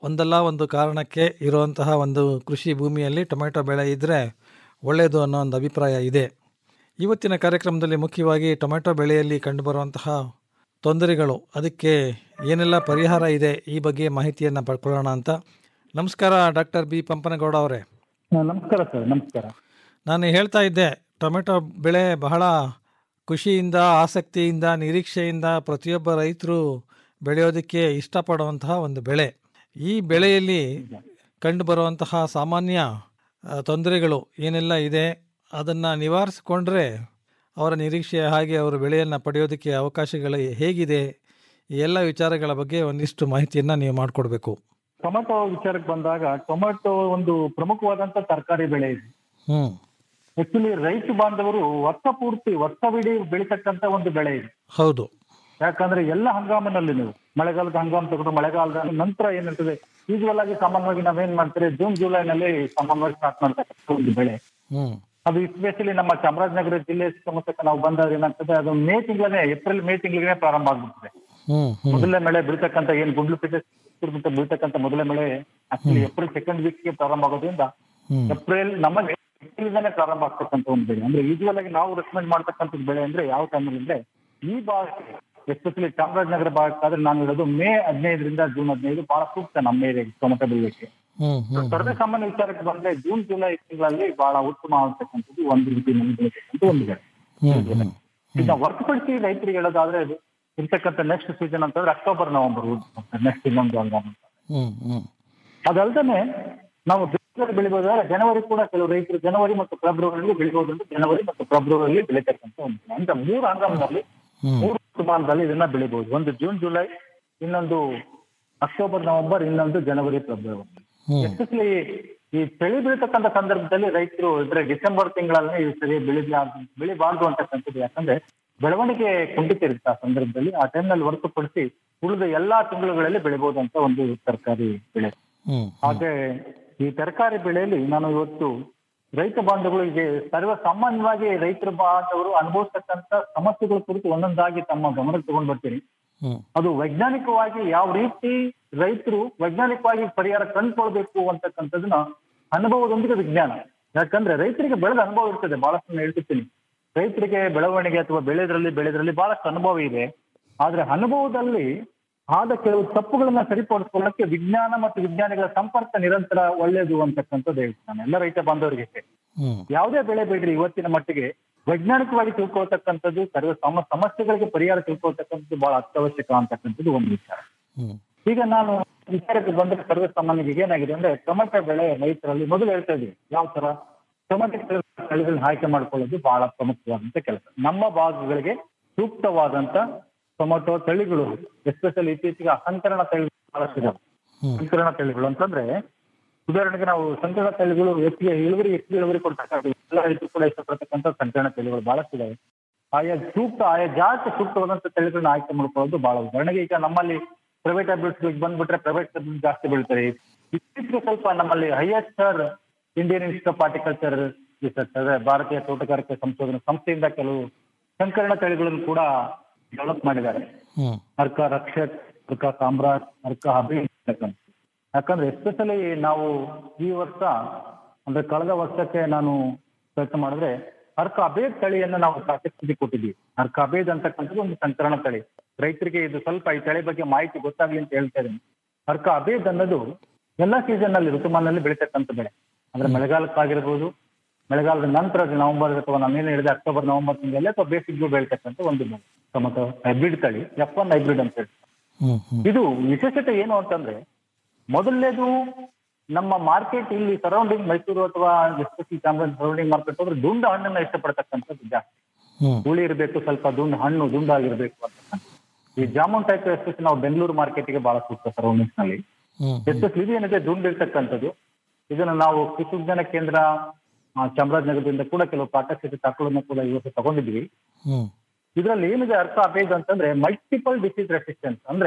ಒಂದಲ್ಲ ಒಂದು ಕಾರಣಕ್ಕೆ ಇರುವಂತಹ ಒಂದು ಕೃಷಿ ಭೂಮಿಯಲ್ಲಿ ಟೊಮೆಟೊ ಬೆಳೆ ಇದ್ದರೆ ಒಳ್ಳೆಯದು ಅನ್ನೋ ಒಂದು ಅಭಿಪ್ರಾಯ ಇದೆ ಇವತ್ತಿನ ಕಾರ್ಯಕ್ರಮದಲ್ಲಿ ಮುಖ್ಯವಾಗಿ ಟೊಮೆಟೊ ಬೆಳೆಯಲ್ಲಿ ಕಂಡುಬರುವಂತಹ ತೊಂದರೆಗಳು ಅದಕ್ಕೆ ಏನೆಲ್ಲ ಪರಿಹಾರ ಇದೆ ಈ ಬಗ್ಗೆ ಮಾಹಿತಿಯನ್ನು ಪಡ್ಕೊಳ್ಳೋಣ ಅಂತ ನಮಸ್ಕಾರ ಡಾಕ್ಟರ್ ಬಿ ಪಂಪನಗೌಡ ಅವರೇ ನಮಸ್ಕಾರ ಸರ್ ನಮಸ್ಕಾರ ನಾನು ಹೇಳ್ತಾ ಇದ್ದೆ ಟೊಮೆಟೊ ಬೆಳೆ ಬಹಳ ಖುಷಿಯಿಂದ ಆಸಕ್ತಿಯಿಂದ ನಿರೀಕ್ಷೆಯಿಂದ ಪ್ರತಿಯೊಬ್ಬ ರೈತರು ಬೆಳೆಯೋದಕ್ಕೆ ಇಷ್ಟಪಡುವಂತಹ ಒಂದು ಬೆಳೆ ಈ ಬೆಳೆಯಲ್ಲಿ ಕಂಡುಬರುವಂತಹ ಸಾಮಾನ್ಯ ಆ, ತೊಂದರೆಗಳು ಏನೆಲ್ಲ ಇದೆ ಅದನ್ನು ನಿವಾರಿಸಿಕೊಂಡ್ರೆ ಅವರ ನಿರೀಕ್ಷೆಯ ಹಾಗೆ ಅವರು ಬೆಳೆಯನ್ನು ಪಡೆಯೋದಕ್ಕೆ ಅವಕಾಶಗಳು ಹೇಗಿದೆ ಈ ಎಲ್ಲ ವಿಚಾರಗಳ ಬಗ್ಗೆ ಒಂದಿಷ್ಟು ಮಾಹಿತಿಯನ್ನು ನೀವು ಮಾಡಿಕೊಡ್ಬೇಕು ಟೊಮೆಟೊ ವಿಚಾರಕ್ಕೆ ಬಂದಾಗ ಟೊಮೆಟೊ ಒಂದು ಪ್ರಮುಖವಾದಂತ ತರಕಾರಿ ಬೆಳೆ ಇದೆ ಹ್ಞೂ ಆಕ್ಚುಲಿ ರೈತ ಬಾಂಧವರು ವರ್ಷ ಪೂರ್ತಿ ವರ್ಷವಿಡೀ ಬೆಳೀತಕ್ಕಂತ ಒಂದು ಬೆಳೆ ಇದೆ ಹೌದು ಯಾಕಂದ್ರೆ ಎಲ್ಲ ಹಂಗಾಮಿನಲ್ಲಿ ನೀವು ಮಳೆಗಾಲದ ಹಂಗಾಮ ತಗೊಂಡು ಮಳೆಗಾಲದ ನಂತರ ಏನಿರ್ತದೆ ಯೂಶುವಲ್ ಆಗಿ ಸಾಮಾನ್ಯವಾಗಿ ನಾವೇನ್ ಮಾಡ್ತಾರೆ ಜೂನ್ ಜುಲೈನಲ್ಲಿ ಸಾಮಾನ್ಯವಾಗಿ ಸ್ಟಾರ್ಟ್ ಮಾಡ್ತಕ್ಕಂಥ ಒಂದು ಬೆಳೆ ಹ್ಞೂ ಅದು ಎಸ್ಪೆಷಲಿ ನಮ್ಮ ಚಾಮರಾಜನಗರ ಜಿಲ್ಲೆ ಸುತ್ತಮುತ್ತ ನಾವು ಬಂದಾಗ ಏನಾಗ್ತದೆ ಅದು ಮೇ ತಿಂಗಳೇ ಏಪ್ರಿಲ್ ಮೇ ತಿಂಗಳಿಗೆ ಪ್ರಾರಂಭ ಆಗ್ಬಿಡ್ತದೆ ಹ್ಞೂ ಹ್ಞೂ ಮೊದಲನೇ ಮಳೆ ಬೀಳ್ತಕ್ಕಂತ ಏನ್ ಗುಂಡ್ಲುಪೇಟೆ ಸುತ್ತಮುತ್ತ ಬೀಳ್ತಕ್ಕಂತ ಮೊದಲನೇ ಮಳೆ ಆಕ್ಚುಲಿ ಏಪ್ರಿಲ್ ಸೆಕೆಂಡ್ ವೀಕ್ ಗೆ ಪ್ರಾರಂಭ ಆಗೋದ್ರಿಂದ ಹ್ಮ್. ಏಪ್ರಿಲ್ ನಮ್ಮಲ್ಲಿ ಏಪ್ರಿಲ್ದಾನೆ ಪ್ರಾರಂಭ ಆಗ್ತಕ್ಕಂತ ಒಂದು ಬೆಳೆ ಅಂದ್ರೆ ಯೂಶುವಲ್ ಆಗಿ ನಾವು ರೆಕಮೆಂಡ್ ಮಾಡ್ತಕ್ಕಂಥದ್ದು ಬೆಳೆ ಅಂದ್ರೆ ಯಾವ ಟೈಮಲ್ಲಿ ಅಂದ್ರೆ ಈ ಭಾಗಕ್ಕೆ ಎಸ್ಪೆಷಲಿ ಚಾಮರಾಜನಗರ ಭಾಗಕ್ಕಾದ್ರೆ ನಾನು ಹೇಳೋದು ಮೇ ಹದಿನೈದರಿಂದ ಜೂನ್ ಹದಿನೈದು ಬಹಳ ಸೂಕ್ತ ನಮ್ಮ ಏರಿಯಾಗೆ ಟೊಮೆಟೊ ಬೆಳೆಯಕ್ಕೆ ಹ್ಞೂ ಹ್ಞೂ ಸರ್ವೇ ಸಾಮಾನ್ಯ ವಿಚಾರಕ್ಕೆ ಬಂದ್ರೆ ಜೂನ್ ಜುಲೈ ತಿಂಗಳಲ್ಲಿ ಬಹಳ ಉತ್ತಮ ಆಗ್ತಕ್ಕಂಥದ್ದು ಒಂದು ರೀತಿಯಲ್ಲಿ ಬೆಳೆತಕ್ಕಂಥ ಒಂದು ಬೆಳೆ ಹ್ಞೂ ಹ್ಞೂ ಇದನ್ನ ಹೊರತುಪಡಿಸಿ ರೈತರಿಗೆ ಹೇಳೋದಾದ್ರೆ ಅದು ಇರ್ತಕ್ಕಂಥ ನೆಕ್ಸ್ಟ್ ಸೀಸನ್ ಅಂತಂದ್ರೆ ಅಕ್ಟೋಬರ್ ನವೆಂಬರ್ ನೆಕ್ಸ್ಟ್ ಇನ್ನೊಂದು ಹಂಗಾಮ ಹ್ಞೂ ಹ್ಞೂ ಅದಲ್ದೇನೆ ನಾವು ಬೇಸಿಗೆಯಲ್ಲಿ ಬೆಳಿಬೋದಾದ್ರೆ ಜನವರಿ ಕೂಡ ಕೆಲವು ರೈತರು ಜನವರಿ ಮತ್ತು ಫೆಬ್ರವರಿಯಲ್ಲಿ ಬೆಳಿಬಹುದು ಅಂತ ಜನವರಿ ಮತ್ತು ಫೆಬ್ರವರಿಯಲ್ಲಿ ಬೆಳೀತಕ್ಕಂಥ ಒಂದು ಬೆಳೆ. ಅಂದ್ರೆ ಮೂರು ಹಂಗಾಮದಲ್ಲಿ ಹ್ಮ್. ಮೂರು ಋತುಮಾನದಲ್ಲಿ ಇದನ್ನ ಬೆಳಿಬಹುದು ಒಂದು ಜೂನ್ ಜುಲೈ ಇನ್ನೊಂದು ಅಕ್ಟೋಬರ್ ನವೆಂಬರ್ ಇನ್ನೊಂದು ಜನವರಿ ಫೆಬ್ರವರಿ ಹ್ಞೂ ಎಸ್ಪೆಷಲಿ ಈ ಚಳಿ ಬೀಳ್ತಕ್ಕಂಥ ಸಂದರ್ಭದಲ್ಲಿ ರೈತರು ಇದ್ರೆ ಡಿಸೆಂಬರ್ ತಿಂಗಳಲ್ಲಿ ಈ ಸರಿ ಬೆಳಿಬಾ ಬೆಳಿಬಾರ್ದು ಅಂತಕ್ಕಂಥದ್ದು ಯಾಕಂದ್ರೆ ಬೆಳವಣಿಗೆ ಕುಂಠಿತ ಇರುತ್ತೆ ಆ ಸಂದರ್ಭದಲ್ಲಿ ಆ ಟೈಮ್ನಲ್ಲಿ ಹೊರತುಪಡಿಸಿ ಉಳಿದ ಎಲ್ಲಾ ತಿಂಗಳುಗಳಲ್ಲಿ ಬೆಳಿಬಹುದು ಅಂತ ಒಂದು ತರಕಾರಿ ಬೆಳೆ ಹ್ಞೂ ಹಾಗೆ ಈ ತರಕಾರಿ ಬೆಳೆಯಲ್ಲಿ ನಾನು ಇವತ್ತು ರೈತ ಬಾಂಧವಗಳಿಗೆ ಸರ್ವ ಸಾಮಾನ್ಯವಾಗಿ ರೈತರ ಬಾಂಧವರು ಅನುಭವಿಸ್ತಕ್ಕಂಥ ಸಮಸ್ಯೆಗಳ ಕುರಿತು ಒಂದೊಂದಾಗಿ ತಮ್ಮ ಗಮನಕ್ಕೆ ತಗೊಂಡ್ ಬರ್ತೀನಿ ಹ್ಞೂ ಅದು ವೈಜ್ಞಾನಿಕವಾಗಿ ಯಾವ ರೀತಿ ರೈತರು ವೈಜ್ಞಾನಿಕವಾಗಿ ಪರಿಹಾರ ಕಂಡುಕೊಳ್ಬೇಕು ಅಂತಕ್ಕಂಥದ್ದನ್ನ ಅನುಭವದೊಂದಿಗೆ ವಿಜ್ಞಾನ ಯಾಕಂದ್ರೆ ರೈತರಿಗೆ ಬೆಳೆದ ಅನುಭವ ಇರ್ತದೆ ಬಹಳಷ್ಟು ನಾನು ಹೇಳ್ತಿರ್ತೀನಿ ರೈತರಿಗೆ ಬೆಳವಣಿಗೆ ಅಥವಾ ಬೆಳೆದ್ರಲ್ಲಿ ಬೆಳೆದ್ರಲ್ಲಿ ಬಹಳಷ್ಟು ಅನುಭವ ಇದೆ ಆದ್ರೆ ಅನುಭವದಲ್ಲಿ ಆದ ಕೆಲವು ತಪ್ಪುಗಳನ್ನ ಸರಿಪಡಿಸ್ಕೊಳ್ಳಕ್ಕೆ ವಿಜ್ಞಾನ ಮತ್ತು ವಿಜ್ಞಾನಿಗಳ ಸಂಪರ್ಕ ನಿರಂತರ ಒಳ್ಳೆಯದು ಅಂತಕ್ಕಂಥದ್ದು ಹೇಳ್ತೀನಿ ಎಲ್ಲ ರೈತ ಬಾಂಧವರಿಗೆ ಹ್ಞೂ ಯಾವುದೇ ಬೆಳೆ ಬೇಡ್ರಿ ಇವತ್ತಿನ ಮಟ್ಟಿಗೆ ವೈಜ್ಞಾನಿಕವಾಗಿ ತಿಳ್ಕೊಳ್ತಕ್ಕಂಥದ್ದು ಸರ್ವ ಸಮ ಸಮಸ್ಯೆಗಳಿಗೆ ಪರಿಹಾರ ತಿಳ್ಕೊಳ್ತಕ್ಕಂಥದ್ದು ಬಹಳ ಅತ್ಯವಶ್ಯಕ ಅಂತಕ್ಕಂಥದ್ದು ಒಂದು ವಿಚಾರ ಹ್ಞೂ ಈಗ ನಾನು ವಿಚಾರಕ್ಕೆ ಬಂದ್ರೆ ಸರ್ವೇ ಸಾಮಾನ್ಯರಿಗೆ ಏನಾಗಿದೆ ಅಂದ್ರೆ ಟೊಮೆಟೊ ಬೆಳೆ ರೈತರಲ್ಲಿ ಮೊದಲು ಹೇಳ್ತಾ ಇದ್ದೀವಿ ಯಾವ ತರ ಟೊಮೆಟೊ ತಳಿಗಳನ್ನ ಆಯ್ಕೆ ಮಾಡ್ಕೊಳ್ಳೋದು ಬಹಳ ಪ್ರಮುಖವಾದಂತ ಕೆಲಸ ನಮ್ಮ ಭಾಗಗಳಿಗೆ ಸೂಕ್ತವಾದಂತ ಟೊಮೆಟೊ ತಳಿಗಳು ಎಸ್ಪೆಷಲಿ ಇತ್ತೀಚೆಗೆ ಸಂಕರಣ ತಳಿಗಳು ಬಹಳಷ್ಟು ಇದಾವೆ ಹ್ಮ್. ಸಂಕರಣ ತಳಿಗಳು ಅಂತಂದ್ರೆ ಉದಾಹರಣೆಗೆ ನಾವು ಸಂಕರಣ ತಳಿಗಳು ಹೆಚ್ಚಿಗೆ ಇಳುವರಿ ಹೆಚ್ಚಿಗೆ ಇಳುವರಿ ಕೊಡ್ತಕ್ಕಂಥ ಎಲ್ಲ ರೈತರು ಕೂಡ ಇಷ್ಟಪಡ್ತಕ್ಕಂಥ ಸಂಕರಣ ತಳಿಗಳು ಬಹಳಷ್ಟು ಇದಾವೆ ಆಯಾ ಸೂಕ್ತ ಆಯಾ ಜಾತಿ ಸೂಕ್ತವಾದಂತ ತಳಿಗಳನ್ನ ಆಯ್ಕೆ ಮಾಡ್ಕೊಳ್ಳೋದು ಬಹಳ ಉದಾಹರಣೆಗೆ ಈಗ ನಮ್ಮಲ್ಲಿ ಪ್ರೈವೇಟ್ ಗಳಿಗೆ ಬಂದ್ಬಿಟ್ರೆ ಪ್ರೈವೇಟ್ ಜಾಸ್ತಿ ಬೆಳಿತಾರೆ ಇತ್ತೀಚೆಗೆ ಸ್ವಲ್ಪ ನಮ್ಮಲ್ಲಿ highest Indian institute of horticulture research ಅಂದ್ರೆ ಭಾರತೀಯ ತೋಟಗಾರಿಕೆ ಸಂಶೋಧನಾ ಸಂಸ್ಥೆಯಿಂದ ಕೆಲವು ಸಂಕರಣ ತಳಿಗಳನ್ನು ಕೂಡ ಡೆವಲಪ್ ಮಾಡಿದ್ದಾರೆ ಹ್ಞೂ ಅರ್ಕ ರಕ್ಷಕ್ ಅರ್ಕ ಸಾಮ್ರಾಟ್ ಅರ್ಕ ಅಭಿ ಅಂತಕ್ಕಂಥ ಯಾಕಂದ್ರೆ ಎಸ್ಪೆಷಲಿ ನಾವು ಈ ವರ್ಷ ಅಂದ್ರೆ ಕಳೆದ ವರ್ಷಕ್ಕೆ ನಾನು ಪ್ರಯತ್ನ ಮಾಡಿದ್ರೆ ಅರ್ಕ ಅಭೇದ್ ತಳಿಯನ್ನು ನಾವು ಪ್ರಾಶಸ್ತ್ಯ ಕೊಟ್ಟಿದ್ದೀವಿ ಅರ್ಕ ಅಭೇದ್ ಅಂತಕ್ಕಂಥದ್ದು ಒಂದು ಸಂಕರಣ ತಳಿ ರೈತರಿಗೆ ಇದು ಸ್ವಲ್ಪ ಈ ತಳಿ ಬಗ್ಗೆ ಮಾಹಿತಿ ಗೊತ್ತಾಗ್ಲಿ ಅಂತ ಹೇಳ್ತಾ ಇದ್ದೀನಿ ಅರ್ಕ ಅಭೇದ್ ಅನ್ನೋದು ಎಲ್ಲಾ ಸೀಸನ್ ನಲ್ಲಿ ಋತುಮಾನಲ್ಲಿ ಬೆಳೀತಕ್ಕಂಥ ಬೆಳೆ ಅಂದ್ರೆ ಮಳೆಗಾಲಕ್ಕಾಗಿರ್ಬೋದು ಮಳೆಗಾಲದ ನಂತರ ನವೆಂಬರ್ ಅಥವಾ ನಾನೇನು ಹೇಳಿದೆ ಅಕ್ಟೋಬರ್ ನವೆಂಬರ್ ತಿಂಗಳಲ್ಲಿ ಅಥವಾ ಬೇಸಿಗೆ ಬೆಳೀತಕ್ಕಂಥ ಒಂದು ಬೆಳೆ ಟೊಮೊಟೊ ಹೈಬ್ರಿಡ್ ತಳಿ ಎಫ್ ಒನ್ ಹೈಬ್ರಿಡ್ ಅಂತ ಹೇಳಿ ಹ್ಞೂ ಹ್ಞೂ ಇದು ವಿಶೇಷತೆ ಏನು ಅಂತಂದ್ರೆ ಮೊದಲನೇದು ನಮ್ಮ ಮಾರ್ಕೆಟ್ ಇಲ್ಲಿ ಸರೌಂಡಿಂಗ್ ಮೈಸೂರು ಅಥವಾ ಎಸ್ಪೆಷಲಿ ಚಾಮರಾಜ ಸರೌಂಡಿಂಗ್ ಮಾರ್ಕೆಟ್ ಹೋದ್ರೆ ದುಂಡ ಹಣ್ಣನ್ನ ಇಷ್ಟಪಡ್ತಕ್ಕಂಥದ್ದು ಜಾಸ್ತಿ ಹ್ಞೂ ಹುಳಿ ಇರಬೇಕು ಸ್ವಲ್ಪ ದುಂಡು ಹಣ್ಣು ದುಂಡಾಗಿರ್ಬೇಕು ಅಂತಕ್ಕಂಥ ಈ ಜಾಮೂನ್ ಟೈಪ್ ಎಸ್ಪೆಷಲಿ ನಾವು ಬೆಂಗಳೂರು ಮಾರ್ಕೆಟ್ಗೆ ಬಹಳ ಸೂಕ್ತ ಸರೌಂಡಿಂಗ್ಸ್ ನಲ್ಲಿ ಹ್ಞೂ ಎಸ್ಪೆಷಲಿ ಇದು ಏನಿದೆ ದುಂಡು ಇರ್ತಕ್ಕಂಥದ್ದು ಇದನ್ನ ನಾವು ಕೃಷಿ ವಿಜ್ಞಾನ ಕೇಂದ್ರ ಆ, ಚಾಮರಾಜನಗರದಿಂದ ಕೂಡ ಕೆಲವು ಪ್ರಾತ್ಯಕ್ಷಿಕ ದಾಖಲನ್ನು ಕೂಡ ಇವತ್ತು ತಗೊಂಡಿದ್ವಿ ಹ್ಞೂ ಇದರಲ್ಲಿ ಏನಿದೆ ಅರ್ಥ ಅಭೇದ ಅಂತಂದ್ರೆ ಮಲ್ಟಿಪಲ್ ಡಿಸೀಸ್ ರೆಸಿಸ್ಟೆನ್ಸ್ ಅಂದ್ರೆ